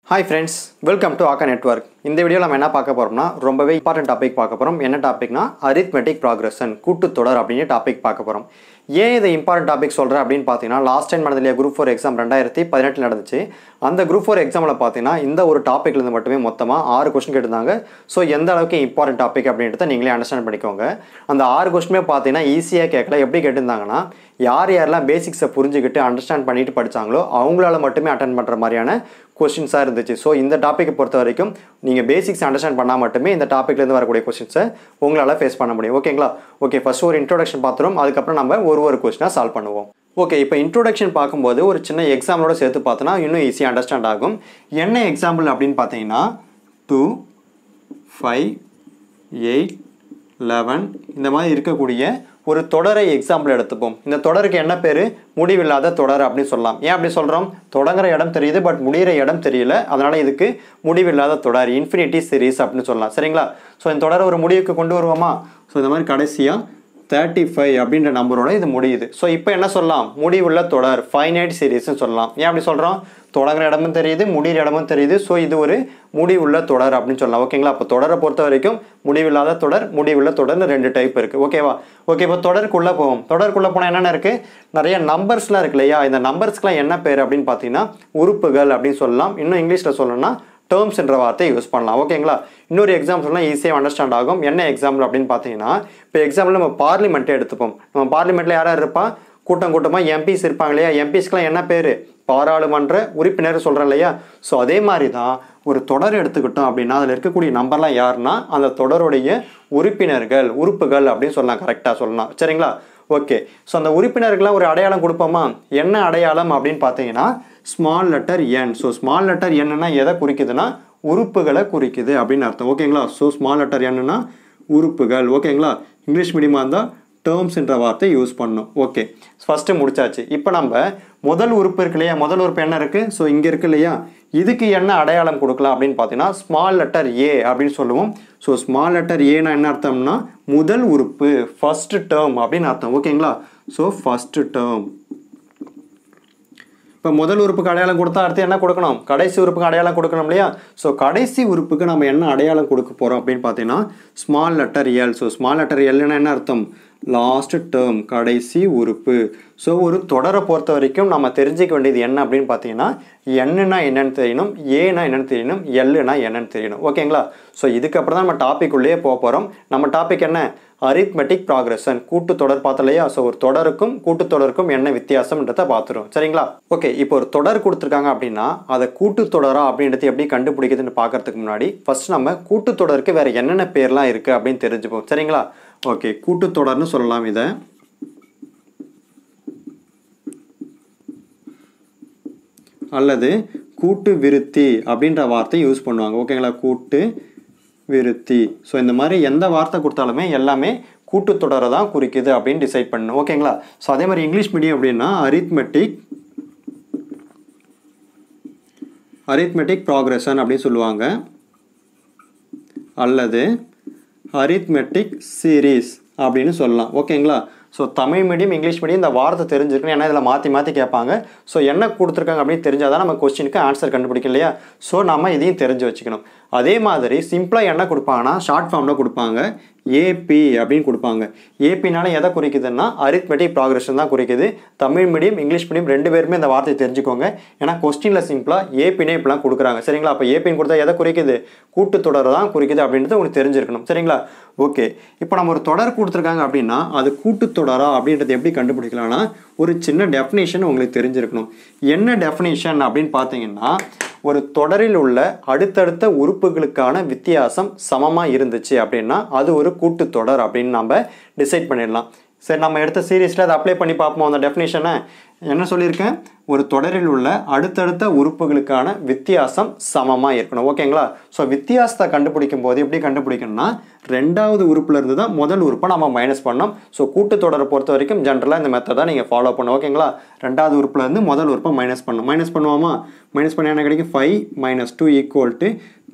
hi friends welcome to ஆக்கா network இந்த வீடியோவில் நம்ம என்ன பார்க்க போகிறோம்னா ரொம்பவே இம்பார்ட்டன்ட் டாபிக் பார்க்க போகிறோம் என்ன டாபிக்னா அரித்மெட்டிக் ப்ராக்ரஷன் கூட்டுத்தொடர் அப்படின்னு டாபிக் பார்க்க போகிறோம் ஏன் இது இம்பார்ட்டன்ட் டாபிக் சொல்கிறேன் அப்படின்னு பார்த்தீங்கன்னா லாஸ்ட் டைம் நடந்த இல்லையா குரூப் ஃபோர் எக்ஸாம் ரெண்டாயிரத்தி பதினெட்டில் நடந்துச்சு அந்த குரூப் ஃபோர் எக்ஸாமில் பார்த்தீங்கன்னா இந்த ஒரு டாப்பிக்லேருந்து மட்டுமே மொத்தமாக ஆறு கொஸ்டின் கேட்டிருந்தாங்க ஸோ எந்த அளவுக்கு இம்பார்ட்டன்ட் டாபிக் அப்படின்றத நீங்களே அண்டர்ஸ்டாண்ட் பண்ணிக்கோங்க அந்த ஆறு கொஸ்டினுமே பார்த்தீங்கன்னா ஈஸியாக கேட்கல எப்படி கேட்டிருந்தாங்கன்னா யார் யாரெல்லாம் பேசிக்ஸை புரிஞ்சுக்கிட்டு அண்டர்ஸ்டாண்ட் பண்ணிட்டு படித்தாங்களோ அவங்களால மட்டுமே அட்டன் பண்ணுற மாதிரியான கொஸ்டின்ஸாக இருந்துச்சு ஸோ இந்த டாப்பிக்கை பொறுத்த வரைக்கும் நீங்கள் பேசிக்ஸ் அண்டர்ஸ்டாண்ட் பண்ணால் மட்டுமே இந்த டாப்பிக்லேருந்து வரக்கூடிய கொஸ்டின்ஸை உங்களால் ஃபேஸ் பண்ண முடியும் ஓகேங்களா ஓகே ஃபர்ஸ்ட் ஒரு இன்ட்ரோடக்ஷன் பார்த்துரும் அதுக்கப்புறம் நம்ம ஒரு ஒரு கொஸ்டினாக சால்வ் பண்ணுவோம் ஓகே இப்போ இன்ட்ரோடக்ஷன் பார்க்கும்போது ஒரு சின்ன எக்ஸாம்பிளோட சேர்த்து பார்த்தோன்னா இன்னும் ஈஸியாக அண்டர்ஸ்டாண்ட் ஆகும் என்ன எக்ஸாம்பிள் அப்படின்னு பார்த்தீங்கன்னா டூ ஃபைவ் எயிட் லெவன் இந்த மாதிரி இருக்கக்கூடிய ஒரு தொடரை எக்ஸாம்பிள் எடுத்துப்போம் இந்த தொடருக்கு என்ன பேர் முடிவில்லாத தொடர் அப்படின்னு சொல்லலாம் ஏன் அப்படி சொல்கிறோம் தொடங்குற இடம் தெரியுது பட் முடிகிற இடம் தெரியல அதனால் இதுக்கு முடிவில்லாத தொடர் இன்ஃபினிட்டி சீரீஸ் அப்படின்னு சொல்லலாம் சரிங்களா ஸோ இந்த தொடரை ஒரு முடிவுக்கு கொண்டு வருவோமா ஸோ இந்த மாதிரி கடைசியாக தேர்ட்டி ஃபைவ் அப்படின்ற நம்பரோட இது முடியுது ஸோ இப்போ என்ன சொல்லலாம் முடிவுள்ள தொடர் ஃபைனைட் சீரீஸ்னு சொல்லலாம் ஏன் அப்படி சொல்கிறோம் தொடங்குற இடமும் தெரியுது முடிகிற இடமும் தெரியுது ஸோ இது ஒரு முடிவுள்ள தொடர் அப்படின்னு சொல்லலாம் ஓகேங்களா அப்போ தொடரை பொறுத்த வரைக்கும் முடிவில்லாத தொடர் முடிவுள்ள தொடர்னு ரெண்டு டைப் இருக்குது ஓகேவா ஓகே இப்போ தொடருக்குள்ளே போவோம் தொடருக்குள்ளே போனால் என்னென்ன இருக்குது நிறைய நம்பர்ஸ்லாம் இருக்கு இல்லையா இந்த நம்பர்ஸ்க்குலாம் என்ன பேர் அப்படின்னு பார்த்தீங்கன்னா உறுப்புகள் அப்படின்னு சொல்லலாம் இன்னும் இங்கிலீஷில் சொல்லணும்னா டேர்ம்ஸ் என்ற வார்த்தையை யூஸ் பண்ணலாம் ஓகேங்களா இன்னொரு எக்ஸாம்பிள்லாம் ஈஸியாக அண்டர்ஸ்டாண்ட் ஆகும் என்ன எக்ஸாம்பிள் அப்படின்னு பார்த்தீங்கன்னா இப்போ எக்ஸாம்பிள் நம்ம பார்லிமெண்ட்டே எடுத்துப்போம் நம்ம பார்லிமெண்ட்டில் யாரார் இருப்பா கூட்டம் கூட்டமாக எம்பிஸ் இருப்பாங்க இல்லையா எம்பிஸ்க்கெலாம் என்ன பேர் பாராளுமன்ற உறுப்பினர் சொல்கிறேன் இல்லையா ஸோ அதே மாதிரி தான் ஒரு தொடர் எடுத்துக்கிட்டோம் அப்படின்னா அதில் இருக்கக்கூடிய நம்பர்லாம் யாருன்னா அந்த தொடருடைய உறுப்பினர்கள் உறுப்புகள் அப்படின்னு சொல்லலாம் கரெக்டாக சொல்லலாம் சரிங்களா ஓகே ஸோ அந்த உறுப்பினர்கள்லாம் ஒரு அடையாளம் கொடுப்போமா என்ன அடையாளம் அப்படின்னு பார்த்தீங்கன்னா small letter N so small letter என்னன்னா எதை குறிக்குதுன்னா உறுப்புகளை குறிக்குது அப்படின்னு அர்த்தம் ஓகேங்களா ஸோ ஸ்மால் லெட்டர் என்னன்னா உறுப்புகள் ஓகேங்களா இங்கிலீஷ் மீடியமாக இருந்தால் டேர்ம்ஸ்ன்ற வார்த்தை யூஸ் பண்ணணும் ஓகே ஃபஸ்ட்டு முடிச்சாச்சு இப்போ நம்ம முதல் உறுப்பு இருக்கு இல்லையா முதல் உறுப்பு என்ன இருக்குது ஸோ இங்கே இருக்கு இல்லையா இதுக்கு என்ன அடையாளம் கொடுக்கலாம் அப்படின்னு பார்த்தீங்கன்னா ஸ்மால் லெட்டர் ஏ அப்படின்னு சொல்லுவோம் ஸோ ஸ்மால் லெட்டர் ஏன்னா என்ன அர்த்தம்னா முதல் உறுப்பு ஃபஸ்ட்டு டேர்ம் அப்படின்னு அர்த்தம் ஓகேங்களா ஸோ ஃபஸ்ட்டு டேர்ம் இப்போ முதல் உறுப்புக்கு அடையாளம் கொடுத்தா அடுத்து என்ன கொடுக்கணும் கடைசி உறுப்புக்கு அடையாளம் கொடுக்கணும் இல்லையா ஸோ கடைசி உறுப்புக்கு நம்ம என்ன அடையாளம் கொடுக்க போகிறோம் அப்படின்னு பார்த்தீங்கன்னா small letter L so small letter எல்னா என்ன அர்த்தம் லாஸ்ட் டேர்ம் கடைசி உறுப்பு ஸோ ஒரு தொடரை பொறுத்த வரைக்கும் நம்ம தெரிஞ்சிக்க வேண்டியது என்ன அப்படின்னு பார்த்தீங்கன்னா என்னன்னா என்னன்னு தெரியணும் ஏனா என்னன்னு தெரியணும் எல்லுனா என்னன்னு தெரியணும் ஓகேங்களா ஸோ இதுக்கப்புறம் தான் நம்ம டாபிக் உள்ளே போக போகிறோம் நம்ம டாபிக் என்ன அரித்மெட்டிக் ப்ராக்ரஷன் கூட்டு தொடர் பார்த்தோம் இல்லையா ஸோ ஒரு தொடருக்கும் கூட்டுத்தொடருக்கும் என்ன வித்தியாசம்ன்றத பார்த்துரும் சரிங்களா ஓகே இப்போ ஒரு தொடர் கொடுத்துருக்காங்க அப்படின்னா அதை கூட்டுத்தொடரா அப்படின்றது எப்படி கண்டுபிடிக்குதுன்னு பார்க்கறதுக்கு முன்னாடி ஃபர்ஸ்ட் நம்ம கூட்டுத்தொடருக்கு வேற என்னென்ன பேர்லாம் இருக்குது அப்படின்னு தெரிஞ்சுப்போம் சரிங்களா ஓகே கூட்டுத்தொடர்னு சொல்லலாம் இதை அல்லது கூட்டு விருத்தி அப்படின்ற வார்த்தை யூஸ் பண்ணுவாங்க ஓகேங்களா கூட்டு விருத்தி ஸோ இந்த மாதிரி எந்த வார்த்தை கொடுத்தாலுமே எல்லாமே கூட்டுத்தொடரை தான் குறிக்குது அப்படின்னு டிசைட் பண்ணணும் ஓகேங்களா ஸோ அதே மாதிரி இங்கிலீஷ் மீடியம் அப்படின்னா அரித்மெட்டிக் அரித்மெட்டிக் ப்ராக்ரஷன் அப்படின்னு சொல்லுவாங்க அல்லது அரித்மெட்டிக் சீரீஸ் அப்படின்னு சொல்லலாம் ஓகேங்களா so Tamil medium English medium இந்த வார்த்தை தெரிஞ்சிருக்கணும் ஏன்னா இதில் மாற்றி மாற்றி கேட்பாங்க ஸோ என்ன கொடுத்துருக்காங்க அப்படின்னு தெரிஞ்சால் தான் நம்ம கொஸ்டினுக்கு ஆன்சர் கண்டுபிடிக்கும் இல்லையா ஸோ நம்ம இதையும் தெரிஞ்சு வச்சுக்கணும் அதே மாதிரி சிம்பிளாக என்ன கொடுப்பாங்கன்னா ஷார்ட் ஃபார்மில் கொடுப்பாங்க ஏபி அப்படின்னு கொடுப்பாங்க ஏபினால எதை குறிக்குதுன்னா அரித்மெட்டிக் ப்ராக்ரஷன் தான் குறிக்குது தமிழ் மீடியம் இங்கிலீஷ் மீடியம் ரெண்டு பேருமே இந்த வார்த்தையை தெரிஞ்சுக்கோங்க ஏன்னா கொஸ்டினில் சிம்பிளாக ஏபினே இப்படிலாம் கொடுக்குறாங்க சரிங்களா அப்போ ஏபின்னு கொடுத்தா எதை குறிக்குது கூட்டுத்தொடர் தான் குறிக்குது அப்படின்றது உங்களுக்கு தெரிஞ்சிருக்கணும் சரிங்களா ஓகே இப்போ நம்ம ஒரு தொடர் கொடுத்துருக்காங்க அப்படின்னா அது கூட்டுத்தொடரா அப்படின்றது எப்படி கண்டுபிடிக்கலாம்னா ஒரு சின்ன டெஃபினேஷன் உங்களுக்கு தெரிஞ்சிருக்கணும் என்ன டெஃபினேஷன் அப்படின்னு பார்த்தீங்கன்னா ஒரு தொடரில் உள்ள அடுத்தடுத்த உறுப்புகளுக்கான வித்தியாசம் சமமாக இருந்துச்சு அப்படின்னா அது ஒரு கூட்டுத்தொடர் அப்படின்னு நம்ம டிசைட் பண்ணிடலாம் சரி நம்ம எடுத்த சீரீஸில் அதை அப்ளை பண்ணி பார்ப்போம் அந்த டெஃபினேஷனை என்ன சொல்லியிருக்கேன் ஒரு தொடரில் உள்ள அடுத்தடுத்த உறுப்புகளுக்கான வித்தியாசம் சமமாக இருக்கணும் ஓகேங்களா ஸோ வித்தியாசத்தை கண்டுபிடிக்கும் போது எப்படி கண்டுபிடிக்கணும்னா ரெண்டாவது உறுப்புல இருந்து தான் முதல் உறுப்பை நம்ம மைனஸ் பண்ணோம் ஸோ கூட்டுத்தொடரை பொறுத்த வரைக்கும் ஜென்ரலாக இந்த மெத்தடை நீங்கள் ஃபாலோ பண்ணணும் ஓகேங்களா ரெண்டாவது உறுப்புல இருந்து முதல் உறுப்பை மைனஸ் பண்ணணும் மைனஸ் பண்ணுவோமா மைனஸ் பண்ண என்ன கிடைக்கும் five minus two equal to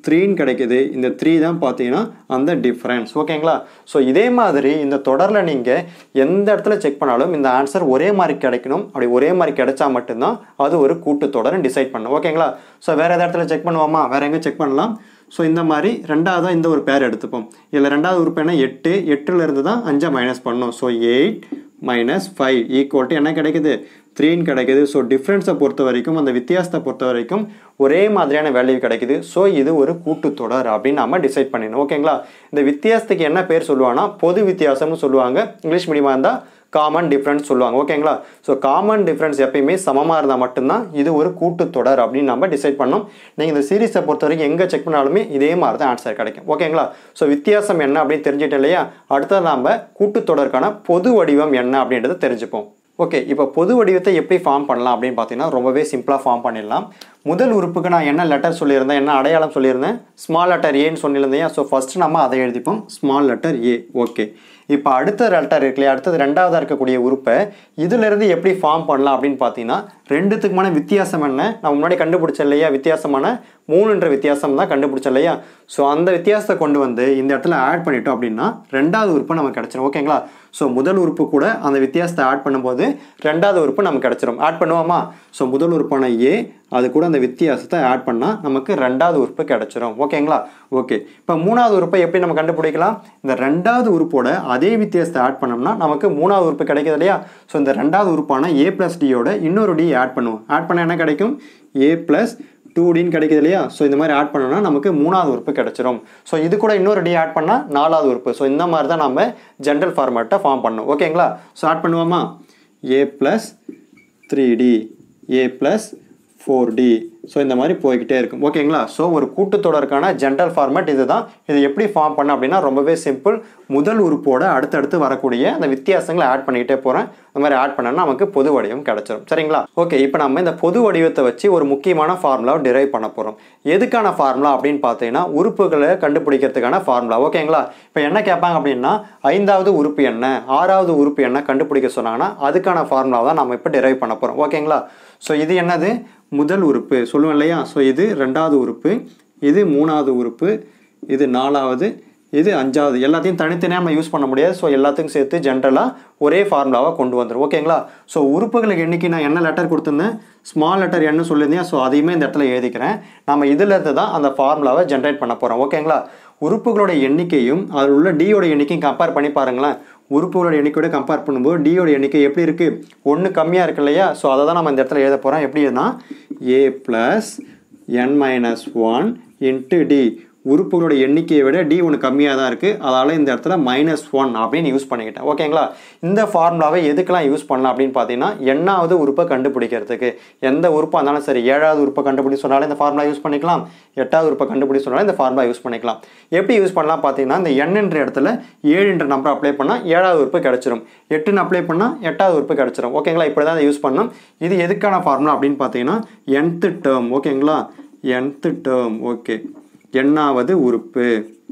த்ரீன்னு கிடைக்குது இந்த த்ரீ தான் பார்த்தீங்கன்னா அந்த டிஃப்ரென்ஸ் ஓகேங்களா ஸோ இதே மாதிரி இந்த தொடரில் நீங்கள் எந்த இடத்துல செக் பண்ணாலும் இந்த ஆன்சர் ஒரே மாதிரி கிடைக்கணும் அப்படி ஒரே மாதிரி கிடைச்சா மட்டும்தான் அது ஒரு கூட்டுத்தொடர்னு டிசைட் பண்ணும் ஓகேங்களா ஸோ வேறு எந்த இடத்துல செக் பண்ணுவோமா வேறு எங்கே செக் பண்ணலாம் ஸோ இந்த மாதிரி ரெண்டாவதாக இந்த ஒரு பேர் எடுத்துப்போம் இதில் ரெண்டாவது உறுப்பு என்ன எட்டு எட்டுல இருந்து தான் அஞ்சை மைனஸ் பண்ணோம் so eight minus five equal to என்ன கிடைக்குது த்ரீன்னு கிடைக்குது ஸோ டிஃப்ரென்ஸை பொறுத்த வரைக்கும் அந்த வித்தியாசத்தை பொறுத்த வரைக்கும் ஒரே மாதிரியான வேல்யூ கிடைக்குது ஸோ இது ஒரு கூட்டுத்தொடர் அப்படின்னு நம்ம டிசைட் பண்ணிடணும் ஓகேங்களா இந்த வித்தியாசத்துக்கு என்ன பேர் சொல்லுவாங்கன்னா பொது வித்தியாசம்னு சொல்லுவாங்க இங்கிலீஷ் மீடியமாக இருந்தால் காமன் டிஃப்ரென்ஸ் சொல்லுவாங்க ஓகேங்களா ஸோ காமன் டிஃப்ரென்ஸ் எப்பயுமே சமமாக இருந்தால் மட்டும்தான் இது ஒரு கூட்டுத்தொடர் அப்படின்னு நம்ம டிசைட் பண்ணோம் நீங்கள் இந்த சீரிஸை பொறுத்த வரைக்கும் எங்கே செக் பண்ணாலுமே இதே மாதிரி தான் ஆன்சர் கிடைக்கும் ஓகேங்களா ஸோ வித்தியாசம் என்ன அப்படின்னு தெரிஞ்சுட்டோம் இல்லையா அடுத்தது நம்ம கூட்டுத்தொடருக்கான பொது வடிவம் என்ன அப்படின்றத தெரிஞ்சுப்போம் ஓகே இப்போ பொது வடிவத்தை எப்படி ஃபார்ம் பண்ணலாம் அப்படின்னு பார்த்தீங்கன்னா ரொம்பவே சிம்பிளாக ஃபார்ம் பண்ணிடலாம் முதல் உறுப்புக்கு நான் என்ன லெட்டர் சொல்லியிருந்தேன் என்ன அடையாளம் சொல்லியிருந்தேன் ஸ்மால் லெட்டர் ஏன்னு சொல்லியிருந்தேன் ஸோ ஃபஸ்ட்டு நம்ம அதை எழுதிப்போம் ஸ்மால் லெட்டர் ஏ ஓகே இப்போ அடுத்த லெட்டர் இருக்கு இல்லையா அடுத்தது ரெண்டாவதாக இருக்கக்கூடிய உறுப்பை இதிலிருந்து எப்படி ஃபார்ம் பண்ணலாம் அப்படின்னு பார்த்தீங்கன்னா ரெண்டுத்துக்குமான வித்தியாசம் என்ன நான் முன்னாடி கண்டுபிடிச்சேன் இல்லையா வித்தியாசமான மூணுன்ற வித்தியாசம் தான் கண்டுபிடிச்சேன் இல்லையா ஸோ அந்த வித்தியாசத்தை கொண்டு வந்து இந்த இடத்துல ஆட் பண்ணிட்டோம் அப்படின்னா ரெண்டாவது உறுப்பு நமக்கு கிடச்சிரும் ஓகேங்களா ஸோ முதல் உறுப்பு கூட அந்த வித்தியாசத்தை ஆட் பண்ணும்போது ரெண்டாவது உறுப்பு நமக்கு கிடச்சிரும் ஆட் பண்ணுவோமா ஸோ முதல் உறுப்பான ஏ அது கூட அந்த வித்தியாசத்தை ஆட் பண்ணால் நமக்கு ரெண்டாவது உறுப்பு கிடச்சிரும் ஓகேங்களா ஓகே இப்போ மூணாவது உறுப்பை எப்படி நம்ம கண்டுபிடிக்கலாம் இந்த ரெண்டாவது உறுப்போட அதே வித்தியாசத்தை ஆட் பண்ணோம்னா நமக்கு மூணாவது உறுப்பு கிடைக்குது இல்லையா ஸோ இந்த ரெண்டாவது உறுப்பான ஏ ப்ளஸ் டியோட இன்னொரு டி ஆட் பண்ணுவோம் ஆட் பண்ண என்ன கிடைக்கும் ஏ ப்ளஸ் டூ டின்னு கிடைக்குது இல்லையா ஸோ இந்த மாதிரி ஆட் பண்ணோம்னா நமக்கு மூணாவது உறுப்பு கிடைச்சிரும் ஸோ இது கூட இன்னொரு டி ஆட் பண்ணால் நாலாவது உறுப்பு ஸோ இந்த மாதிரி தான் நம்ம ஜென்ரல் ஃபார்மேட்டை ஃபார்ம் பண்ணணும் ஓகேங்களா ஸோ ஆட் பண்ணுவோமா A plus three D A plus four D so இந்த மாதிரி போய்கிட்டே இருக்கும் ஓகேங்களா ஸோ ஒரு கூட்டுத்தொடருக்கான ஜென்ரல் ஃபார்மேட் இதுதான் இது எப்படி ஃபார்ம் பண்ண அப்படின்னா ரொம்பவே சிம்பிள் முதல் உறுப்போட அடுத்தடுத்து வரக்கூடிய அந்த வித்தியாசங்களை ஆட் பண்ணிக்கிட்டே போகிறேன் அந்த மாதிரி ஆட் பண்ணனா நமக்கு பொது வடிவம் கிடச்சிரும் சரிங்களா ஓகே இப்போ நம்ம இந்த பொது வடிவத்தை வச்சு ஒரு முக்கியமான ஃபார்முலாவை டிரைவ் பண்ண போகிறோம் எதுக்கான ஃபார்முலா அப்படின்னு பார்த்தீங்கன்னா உறுப்புகளை கண்டுபிடிக்கிறதுக்கான ஃபார்முலா ஓகேங்களா இப்போ என்ன கேட்பாங்க அப்படின்னா ஐந்தாவது உறுப்பு என்ன ஆறாவது உறுப்பு என்ன கண்டுபிடிக்க சொன்னாங்கன்னா அதுக்கான ஃபார்முலா தான் நம்ம இப்போ டிரைவ் பண்ண போகிறோம் ஓகேங்களா ஸோ இது என்னது முதல் உறுப்பு சொல்லுவேன் இல்லையா ஸோ இது ரெண்டாவது உறுப்பு இது மூணாவது உறுப்பு இது நாலாவது இது அஞ்சாவது எல்லாத்தையும் தனித்தனியாக நம்ம யூஸ் பண்ண முடியாது ஸோ எல்லாத்துக்கும் சேர்த்து ஜென்ரலாக ஒரே ஃபார்முலாவாக கொண்டு வந்துடும் ஓகேங்களா ஸோ உறுப்புகளுக்கு எண்ணிக்கை நான் என்ன லெட்டர் கொடுத்துருந்தேன் ஸ்மால் லெட்டர் என்ன சொல்லியிருந்தேன் ஸோ அதையுமே இந்த இடத்துல எழுதிக்கிறேன் நம்ம இதில் இருந்து தான் அந்த ஃபார்முலாவை ஜென்ரேட் பண்ண போகிறோம் ஓகேங்களா உறுப்புகளோட எண்ணிக்கையும் அதில் உள்ள டியோட எண்ணிக்கையும் கம்பேர் பண்ணி பாருங்களேன் உறுப்புகளோட எண்ணிக்கையோட கம்பேர் பண்ணும்போது டியோட எண்ணிக்கை எப்படி இருக்குது ஒன்று கம்மியாக இருக்கு இல்லையா ஸோ அதை தான் நம்ம இந்த இடத்துல எழுத போகிறோம் எப்படின்னா A plus N minus one into D உறுப்புகளோட எண்ணிக்கையை விட டி ஒன்று கம்மியாக தான் இருக்குது அதனால் இந்த இடத்துல மைனஸ் ஒன் அப்படின்னு யூஸ் பண்ணிக்கிட்டேன் ஓகேங்களா இந்த ஃபார்முலாவை எதுக்கெல்லாம் யூஸ் பண்ணலாம் அப்படின்னு பார்த்தீங்கன்னா எண்ணாவது உறுப்பை கண்டுபிடிக்கிறதுக்கு எந்த உறுப்பாக இருந்தாலும் சரி ஏழாவது உறுப்பை கண்டுபிடி சொன்னாலும் இந்த ஃபார்முலா யூஸ் பண்ணிக்கலாம் எட்டாவது உறுப்பை கண்டுபிடி சொன்னாலும் இந்த ஃபார்முலா யூஸ் பண்ணிக்கலாம் எப்படி யூஸ் பண்ணலாம் பார்த்தீங்கன்னா இந்த எண்ணுன்ற இடத்துல ஏழுன்ற நம்பர் அப்ளை பண்ணால் ஏழாவது உறுப்பு கிடச்சிரும் எட்டுன்னு அப்ளை பண்ணால் எட்டாவது உறுப்பு கிடச்சிரும் ஓகேங்களா இப்படி தான் யூஸ் பண்ணணும் இது எதுக்கான ஃபார்முலா அப்படின்னு பார்த்தீங்கன்னா nth டேர்ம் ஓகேங்களா nth டேர்ம் ஓகே எண்ணாவது உறுப்பு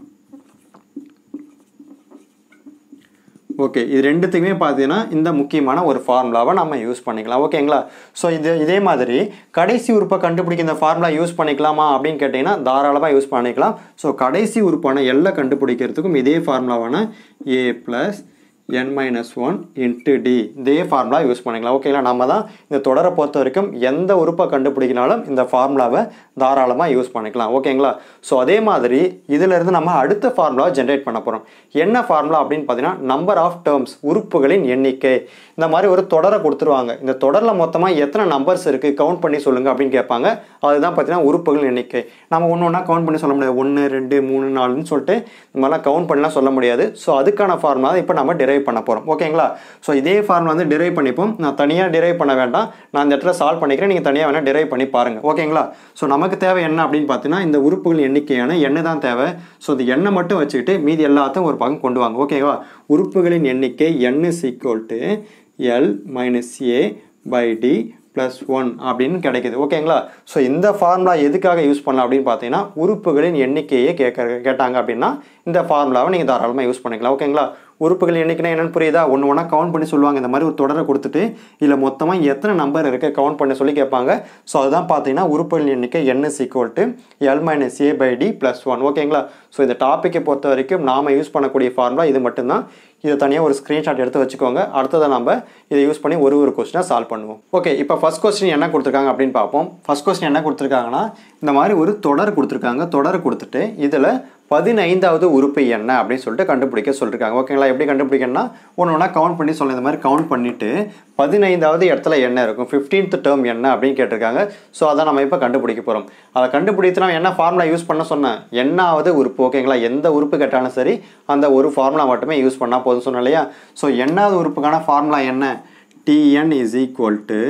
ஓகே இது ரெண்டுத்துக்குமே பார்த்தீங்கன்னா இந்த முக்கியமான ஒரு ஃபார்முலாவை நம்ம யூஸ் பண்ணிக்கலாம் ஓகேங்களா ஸோ இது இதே மாதிரி கடைசி உறுப்பை கண்டுபிடிக்க இந்த ஃபார்முலா யூஸ் பண்ணிக்கலாமா அப்படின்னு கேட்டிங்கன்னா தாராளமாக யூஸ் பண்ணிக்கலாம் ஸோ கடைசி உறுப்பான எல்லை கண்டுபிடிக்கிறதுக்கும் இதே ஃபார்முலாவான A plus N minus one into D இதே ஃபார்முலா யூஸ் பண்ணிக்கலாம் ஓகேங்களா நம்ம தான் இந்த தொடரை பொறுத்த வரைக்கும் எந்த உறுப்பை கண்டுபிடிக்கினாலும் இந்த ஃபார்முலாவை தாராளமாக யூஸ் பண்ணிக்கலாம் ஓகேங்களா ஸோ அதே மாதிரி இதிலிருந்து நம்ம அடுத்த ஃபார்முலாவை ஜென்ரேட் பண்ண போகிறோம் என்ன ஃபார்முலா அப்படின்னு பார்த்தீங்கன்னா நம்பர் ஆஃப் டேர்ம்ஸ் உறுப்புகளின் எண்ணிக்கை இந்த மாதிரி ஒரு தொடரை கொடுத்துருவாங்க இந்த தொடரில் மொத்தமாக எத்தனை நம்பர்ஸ் இருக்குது கவுண்ட் பண்ணி சொல்லுங்கள் அப்படின்னு கேட்பாங்க அதுதான் பார்த்தீங்கன்னா உறுப்புகள் எண்ணிக்கை நம்ம ஒன்று ஒன்றா கவுண்ட் பண்ணி சொல்ல முடியாது ஒன்று ரெண்டு மூணு நாலுன்னு சொல்லிட்டு இந்த மாதிரிலாம் கவுண்ட் பண்ணலாம் சொல்ல முடியாது ஸோ அதுக்கான ஃபார்முலா இப்போ நம்ம டிரைவ் பண்ண போகிறோம் ஓகேங்களா ஸோ இதே ஃபார்முலா வந்து டிரைவ் பண்ணிப்போம் நான் தனியாக டிரைவ் பண்ண வேண்டாம் நான் இந்த இடத்துல சால்வ் பண்ணிக்கிறேன் நீங்கள் தனியாக வேணால் டிரைவ் பண்ணி பாருங்கள் ஓகேங்களா ஸோ நமக்கு தேவை என்ன அப்படின்னு பார்த்தீங்கன்னா இந்த உறுப்புகள் எண்ணிக்கையான எண்ணெய் தான் தேவை ஸோ இந்த எண்ணெய் மட்டும் வச்சுக்கிட்டு மீதி எல்லாத்தையும் ஒரு பக்கம் கொண்டு வாங்க ஓகேவா உறுப்புகளின் எண்ணிக்கை N is equal to L minus A by D plus one அப்படின்னு கிடைக்குது ஓகேங்களா ஸோ இந்த ஃபார்முலா எதுக்காக யூஸ் பண்ணலாம் அப்படின்னு பார்த்தீங்கன்னா உறுப்புகளின் எண்ணிக்கையை கேட்க கேட்டாங்க அப்படின்னா இந்த ஃபார்முலாவை நீங்கள் தாராளமாக யூஸ் பண்ணிக்கலாம் ஓகேங்களா உறுப்புகள் எண்ணிக்கைனா என்னன்னு புரியுதா ஒன்று ஒன்றா கவுண்ட் பண்ணி சொல்லுவாங்க இந்த மாதிரி ஒரு தொடரை கொடுத்துட்டு இதில் மொத்தமாக எத்தனை நம்பர் இருக்குது கவுண்ட் பண்ண சொல்லி கேட்பாங்க ஸோ அதுதான் பார்த்தீங்கன்னா உறுப்புகள் எண்ணிக்கை n is equal to L minus A by D plus one ஓகேங்களா ஸோ இந்த டாப்பிக்கை பொறுத்த வரைக்கும் நாம் யூஸ் பண்ணக்கூடிய ஃபார்முலா இது மட்டும்தான் இதை தனியாக ஒரு ஸ்க்ரீன்ஷாட் எடுத்து வச்சுக்கோங்க அடுத்ததை நம்ம இதை யூஸ் பண்ணி ஒரு ஒரு கொஸ்டினாக சால்வ் பண்ணுவோம் ஓகே இப்போ ஃபஸ்ட் கொஸ்டின் என்ன கொடுத்துருக்காங்க அப்படின்னு பார்ப்போம் ஃபஸ்ட் கொஸ்டின் என்ன கொடுத்துருக்காங்கன்னா இந்த மாதிரி ஒரு தொடர் கொடுத்துருக்காங்க தொடர் கொடுத்துட்டு இதில் பதினைந்தாவது உறுப்பு என்ன அப்படின்னு சொல்லிட்டு கண்டுபிடிக்க சொல்லியிருக்காங்க ஓகேங்களா எப்படி கண்டுபிடிக்கணும்னா ஒன்று ஒன்றா கவுண்ட் பண்ணி சொல்ல இந்த மாதிரி கவுண்ட் பண்ணிவிட்டு பதினைந்தாவது இடத்துல என்ன இருக்கும் ஃபிஃப்டீன்த் டேர்ம் என்ன அப்படின்னு கேட்டிருக்காங்க ஸோ அதை நம்ம இப்போ கண்டுபிடிக்க போகிறோம் அதை கண்டுபிடித்து நம்ம என்ன ஃபார்முலா யூஸ் பண்ண சொன்னேன் என்னாவது உறுப்பு ஓகேங்களா எந்த உறுப்பு கேட்டாலும் சரி அந்த ஒரு ஃபார்முலா மட்டுமே யூஸ் பண்ணால் போதும் சொன்னேன் இல்லையா ஸோ என்னாவது உறுப்புக்கான ஃபார்முலா என்ன TN is equal to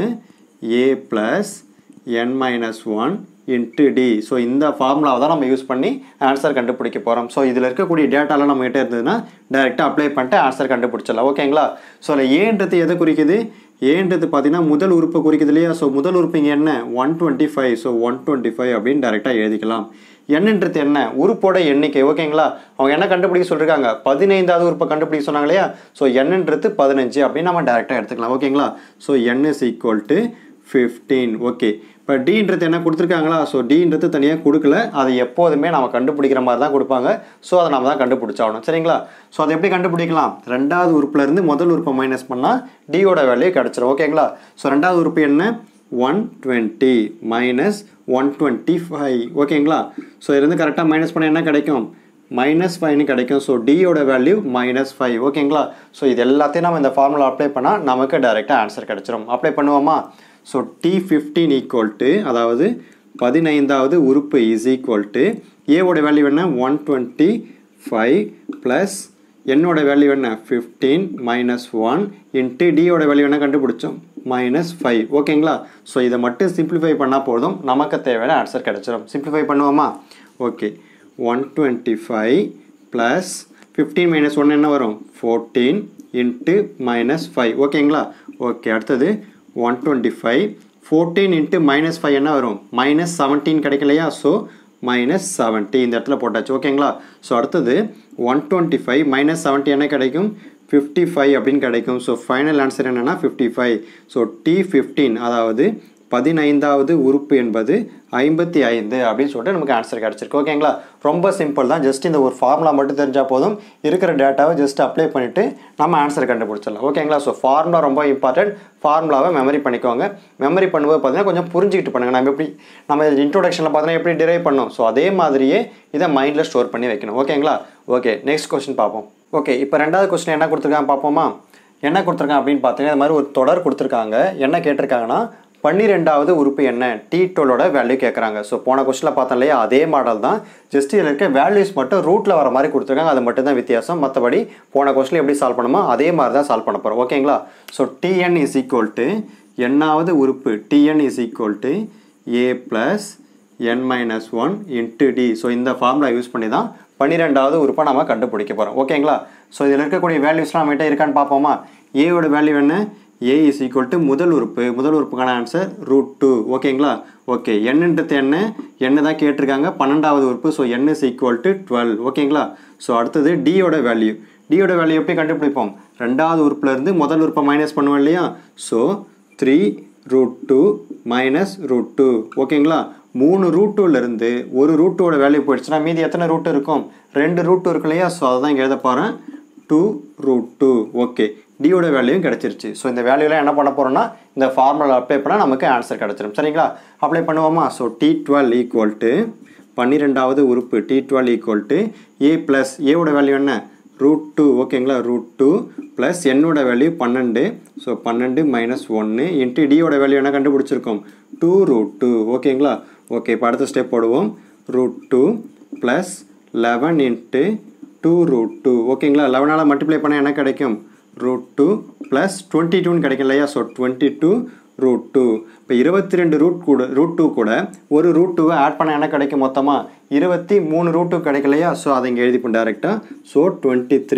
A plus N minus one into D so இந்த ஃபார்முலாவை தான் நம்ம யூஸ் பண்ணி ஆன்சர் கண்டுபிடிக்க போகிறோம் ஸோ இதில் இருக்கக்கூடிய டேட்டாலாம் நம்மகிட்ட இருந்ததுன்னா டேரெக்டாக அப்ளை பண்ணிட்டு ஆன்சர் கண்டுபிடிச்சிடலாம் ஓகேங்களா ஸோ அதில் ஏன்றது எதை குறிக்குது ஏன்றது பார்த்தீங்கன்னா முதல் உறுப்பை குறிக்குது இல்லையா ஸோ முதல் உறுப்பு இங்கே என்ன one twenty five so one twenty five அப்படின்னு டேரெக்டாக எழுதிக்கலாம் என்னன்றது என்ன உறுப்போட எண்ணிக்கை ஓகேங்களா அவங்க என்ன கண்டுபிடிக்க சொல்லியிருக்காங்க பதினைந்தாவது உறுப்பை கண்டுபிடிக்க சொன்னாங்க இல்லையா ஸோ என்னன்றது பதினஞ்சு அப்படின்னு நம்ம டேரெக்டாக எடுத்துக்கலாம் ஓகேங்களா so N is equal to fifteen okay இப்போ டீன்றது என்ன கொடுத்துருக்காங்களா ஸோ டீன்றது தனியாக கொடுக்கல அதை எப்போதுமே நம்ம கண்டுபிடிக்கிற மாதிரி தான் கொடுப்பாங்க ஸோ அதை நம்ம தான் கண்டுபிடிச்சாகணும் சரிங்களா ஸோ அதை எப்படி கண்டுபிடிக்கலாம் ரெண்டாவது உறுப்புல இருந்து முதல் உறுப்பை மைனஸ் பண்ணால் டியோட வேல்யூ கிடச்சிரும் ஓகேங்களா ஸோ ரெண்டாவது உறுப்பு என்ன one twenty minus one twenty five ஓகேங்களா ஸோ இதுலேருந்து கரெக்டாக மைனஸ் பண்ண என்ன கிடைக்கும் மைனஸ் ஃபைவ்னு கிடைக்கும் ஸோ டியோட வேல்யூ மைனஸ் ஃபைவ் ஓகேங்களா ஸோ இது எல்லாத்தையும் நம்ம இந்த ஃபார்முலா அப்ளை பண்ணால் நமக்கு டைரெக்டாக ஆன்சர் கிடச்சிரும் அப்ளை பண்ணுவோமா so T fifteen equal to அதாவது பதினைந்தாவது உறுப்பு இஸ் ஈக்குவல் டு ஏவோட வேல்யூ என்ன ஒன் டுவெண்ட்டி ஃபைவ் ப்ளஸ் என்னோட வேல்யூ என்ன ஃபிஃப்டீன் மைனஸ் ஒன் இன்ட்டு டியோட வேல்யூ என்ன கண்டுபிடிச்சோம் மைனஸ் ஃபைவ் ஓகேங்களா ஸோ இதை மட்டும் சிம்பிளிஃபை பண்ணால் போதும் நமக்கு தேவையான ஆன்சர் கிடச்சிரும் சிம்பிளிஃபை பண்ணுவோமா okay one twenty five plus fifteen minus one என்ன வரும் ஃபோர்டீன் இன்ட்டு மைனஸ் ஃபைவ் ஓகேங்களா ஓகே அடுத்தது one twenty five fourteen into minus five என்ன வரும் மைனஸ் செவன்டீன் கிடைக்கலையா ஸோ மைனஸ் செவன்ட்டி இந்த இடத்துல போட்டாச்சு ஓகேங்களா ஸோ அடுத்தது one twenty five minus seventy என்ன கிடைக்கும் ஃபிஃப்டி ஃபைவ் அப்படின்னு கிடைக்கும் ஸோ ஃபைனல் ஆன்சர் என்னென்னா fifty five so T fifteen அதாவது பதினைந்தாவது உறுப்பு என்பது ஐம்பத்தி ஐந்து அப்படின்னு சொல்லிட்டு நமக்கு ஆன்சர் கிடச்சிருக்கு ஓகேங்களா ரொம்ப சிம்பிள் தான் ஜஸ்ட் இந்த ஒரு ஃபார்முலா மட்டும் தெரிஞ்சால் போதும் இருக்கிற டேட்டாவை ஜஸ்ட் அப்ளை பண்ணிவிட்டு நம்ம ஆன்சர் கண்டுபிடிச்சிடலாம் ஓகேங்களா ஸோ ஃபார்முலா ரொம்ப இம்பார்ட்டன்ட் ஃபார்முலாவை மெமரி பண்ணிக்கோங்க மெமரி பண்ணும்போது பார்த்தீங்கன்னா கொஞ்சம் புரிஞ்சுக்கிட்டு பண்ணுங்கள் நம்ம எப்படி நம்ம இன்ட்ரோடக்ஷனில் பார்த்தீங்கன்னா எப்படி டிரைவ் பண்ணோம் ஸோ அதே மாதிரியே இதை மைண்டில் ஸ்டோர் பண்ணி வைக்கணும் ஓகேங்களா ஓகே நெக்ஸ்ட் கொஸ்டின் பார்ப்போம் ஓகே இப்போ ரெண்டாவது கொஸ்டின் என்ன கொடுத்துருக்காங்க பார்ப்போமா என்ன கொடுத்துருக்காங்க அப்படின்னு பார்த்தீங்கன்னா இந்த மாதிரி ஒரு தொடர் கொடுத்துருக்காங்க என்ன கேட்டிருக்காங்கன்னா பன்னிரெண்டாவது உறுப்பு என்ன டி டுவெலோட வேல்யூ கேட்குறாங்க ஸோ போன கொஸ்டினில் பார்த்தோம் இல்லையா அதே மாடல் தான் ஜஸ்ட் இதில் இருக்க வேல்யூஸ் மட்டும் ரூட்டில் வர மாதிரி கொடுத்துருக்காங்க அது மட்டும் தான் வித்தியாசம் மற்றபடி போன கொஸ்டின் எப்படி சால்வ் பண்ணுமோ அதே மாதிரி தான் சால்வ் பண்ண போகிறோம் ஓகேங்களா so TN is equal to என்னாவது உறுப்பு TN is equal to A plus N minus one into D so இந்த ஃபார்முலா யூஸ் பண்ணி தான் பன்னிரெண்டாவது உறுப்பை நம்ம கண்டுபிடிக்க போகிறோம் ஓகேங்களா ஸோ இதில் இருக்கக்கூடிய வேல்யூஸ்லாம் நம்மகிட்ட இருக்கான்னு பார்ப்போமா ஏவோட வேல்யூ என்ன ஏ இஸ் ஈக்குவல் டு முதல் உறுப்பு முதல் உறுப்புக்கான ஆன்சர் ரூட் டூ ஓகேங்களா ஓகே என்னன்றது என்ன என்ன தான் கேட்டிருக்காங்க பன்னெண்டாவது உறுப்பு so N is equal to twelve ஓகேங்களா ஸோ அடுத்தது டியோட வேல்யூ டியோட வேல்யூ எப்படி கண்டுபிடிப்போம் ரெண்டாவது உறுப்புலேருந்து முதல் உறுப்பை மைனஸ் பண்ணுவோம் இல்லையா so three root two minus root two ஓகேங்களா மூணு ரூட் டூலேருந்து ஒரு ரூட் டூவோட வேல்யூ போயிடுச்சுன்னா மீதி எத்தனை ரூட் இருக்கும் ரெண்டு ரூட் டூ இருக்கு இல்லையா ஸோ அதை தான் இங்கே எழுத போகிறேன் டூ ரூட் டூ ஓகே டியோட வேல்யூயும் கிடச்சிருச்சு ஸோ இந்த வேல்யூலாம் என்ன பண்ண போகிறோம்னா இந்த ஃபார்முலா அப்ளை பண்ணால் நமக்கு ஆன்சர் கிடச்சிரும் சரிங்களா அப்ளை பண்ணுவோமா so T twelve equal to பன்னிரெண்டாவது உறுப்பு T twelve equal to A plus ஏவோட வேல்யூ என்ன ரூட் டூ ஓகேங்களா ரூட் டூ ப்ளஸ் என்னோட வேல்யூ பன்னெண்டு ஸோ பன்னெண்டு மைனஸ் ஒன்று இன்ட்டு டியோட வேல்யூ என்ன கண்டுபிடிச்சிருக்கோம் டூ ரூட் டூ ஓகேங்களா ஓகே இப்போ அடுத்த ஸ்டெப் போடுவோம் root two plus eleven into two root two ஓகேங்களா லெவனால் மல்டிப்ளை பண்ணால் என்ன கிடைக்கும் ரூட் டூ ப்ளஸ் டுவெண்ட்டி டூன்னு கிடைக்கும் இல்லையா so twenty two root two இப்போ இருபத்தி ரெண்டு ரூட் கூட ரூட் டூ கூட ஒரு ரூட் டூவை ஆட் பண்ண என்ன கிடைக்கும் மொத்தமாக இருபத்தி மூணு ரூட் டூ கிடைக்கலையா ஸோ அதை இங்கே எழுதிப்போம் டேரெக்டாக so twenty three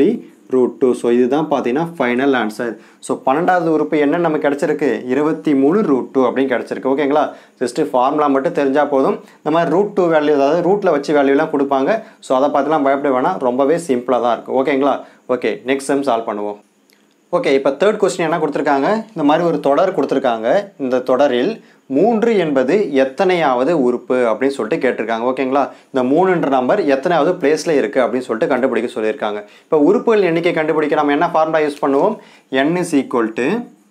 root two so இதுதான் பார்த்தீங்கன்னா ஃபைனல் ஆன்சர் ஸோ பன்னெண்டாவது உறுப்பு என்ன நமக்கு கிடச்சிருக்கு இருபத்தி மூணு ரூட் டூ அப்படின்னு கிடச்சிருக்கு ஓகேங்களா ஜஸ்ட்டு ஃபார்முலா மட்டும் தெரிஞ்சால் போதும் இந்த மாதிரி ரூட் டூ வேல்யூ அதாவது ரூட்டில் வச்சு வேல்யூலாம் கொடுப்பாங்க ஸோ அதை பார்த்துலாம் பயப்பட வேணாம் ரொம்பவே சிம்பிளாக தான் இருக்கும் ஓகேங்களா ஓகே நெக்ஸ்ட் செம் சால்வ் பண்ணுவோம் ஓகே இப்போ தேர்ட் கொஸ்டின் என்ன கொடுத்துருக்காங்க இந்த மாதிரி ஒரு தொடர் கொடுத்துருக்காங்க இந்த தொடரில் மூன்று என்பது எத்தனையாவது உறுப்பு அப்படின்னு சொல்லிட்டு கேட்டிருக்காங்க ஓகேங்களா இந்த மூணுன்ற நம்பர் எத்தனையாவது பிளேஸில் இருக்குது அப்படின்னு சொல்லிட்டு கண்டுபிடிக்க சொல்லியிருக்காங்க இப்போ உறுப்புகள் எண்ணிக்கை கண்டுபிடிக்க நம்ம என்ன ஃபார்முலா யூஸ் பண்ணுவோம் n is equal to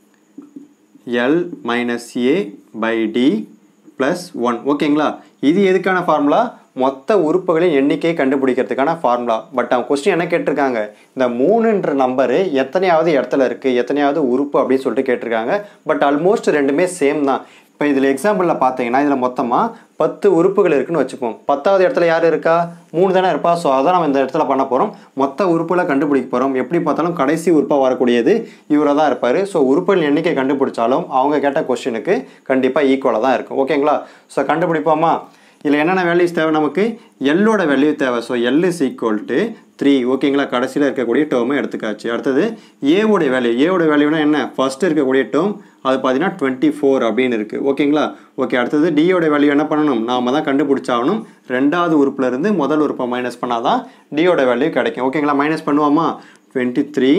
L minus A by D plus one ஓகேங்களா இது எதுக்கான ஃபார்முலா மொத்த உறுப்புகளின் எண்ணிக்கையை கண்டுபிடிக்கிறதுக்கான ஃபார்முலா பட் அவன் கொஸ்டின் என்ன கேட்டிருக்காங்க இந்த மூணுன்ற நம்பரு எத்தனையாவது இடத்துல இருக்குது எத்தனையாவது உறுப்பு அப்படின்னு சொல்லிட்டு கேட்டிருக்காங்க பட் ஆல்மோஸ்ட் ரெண்டுமே சேம் தான் இப்போ இதில் எக்ஸாம்பிளில் பார்த்தீங்கன்னா இதில் மொத்தமாக பத்து உறுப்புகள் இருக்குன்னு வச்சுப்போம் பத்தாவது இடத்துல யார் இருக்கா மூணு தானே இருப்பா ஸோ அதான் நம்ம இந்த இடத்துல பண்ண போகிறோம் மொத்த உறுப்புகளை கண்டுபிடிக்க போகிறோம் எப்படி பார்த்தாலும் கடைசி உறுப்பாக வரக்கூடியது இவராக தான் இருப்பார் ஸோ உறுப்புகள் எண்ணிக்கை கண்டுபிடிச்சாலும் அவங்க கேட்ட கொஸ்டினுக்கு கண்டிப்பாக ஈக்குவலாக தான் இருக்கும் ஓகேங்களா ஸோ கண்டுபிடிப்போமா இதில் என்னென்ன வேல்யூஸ் தேவை நமக்கு எல்லோட வேல்யூ தேவை so L is equal to three ஓகேங்களா கடைசியில் இருக்கக்கூடிய டேர்மை எடுத்துக்காச்சு அடுத்தது ஏவோடைய வேல்யூ ஏவோட வேல்யூனா என்ன ஃபர்ஸ்ட் இருக்கக்கூடிய டேர்ம் அது பார்த்தீங்கன்னா டுவெண்ட்டி ஃபோர் அப்படின்னு இருக்குது ஓகேங்களா ஓகே அடுத்தது டியோட வேல்யூ என்ன பண்ணணும் நாம தான் கண்டுபிடிச்சாகணும் ரெண்டாவது உறுப்புல இருந்து முதல் உறுப்பை மைனஸ் பண்ணால் தான் டியோட வேல்யூ கிடைக்கும் ஓகேங்களா மைனஸ் பண்ணுவோமா twenty three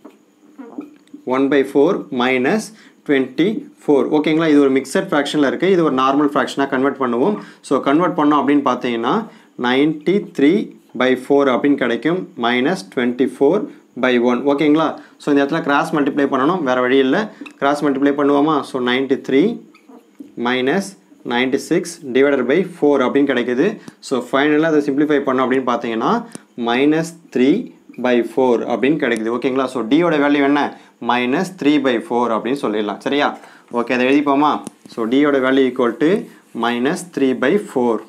one by four minus twenty four ஓகேங்களா இது ஒரு மிக்சட் ஃப்ராக்ஷனில் இருக்குது இது ஒரு நார்மல் ஃப்ராக்ஷனாக கன்வெர்ட் பண்ணுவோம் ஸோ கன்வெர்ட் பண்ணோம் அப்படின்னு பார்த்தீங்கன்னா நைன்ட்டி த்ரீ பை ஃபோர் அப்படின்னு கிடைக்கும் minus twenty four by one ஓகேங்களா ஸோ இந்த இடத்துல கிராஸ் மல்டிப்ளை பண்ணணும் வேறு வழி இல்லை கிராஸ் மல்டிப்ளை பண்ணுவோமா so ninety three minus ninety six divided by four அப்படின்னு கிடைக்குது ஸோ ஃபைனலாக அதை சிம்பிளிஃபை பண்ணோம் அப்படின்னு பார்த்தீங்கன்னா மைனஸ் த்ரீ பை ஃபோர் அப்படின்னு கிடைக்குது ஓகேங்களா ஸோ டியோட வேல்யூ என்ன மைனஸ் த்ரீ பை ஃபோர் அப்படின்னு சொல்லிடலாம் சரியா ஓகே அதை எழுதிப்போமா ஸோ டியோட value equal to minus three by four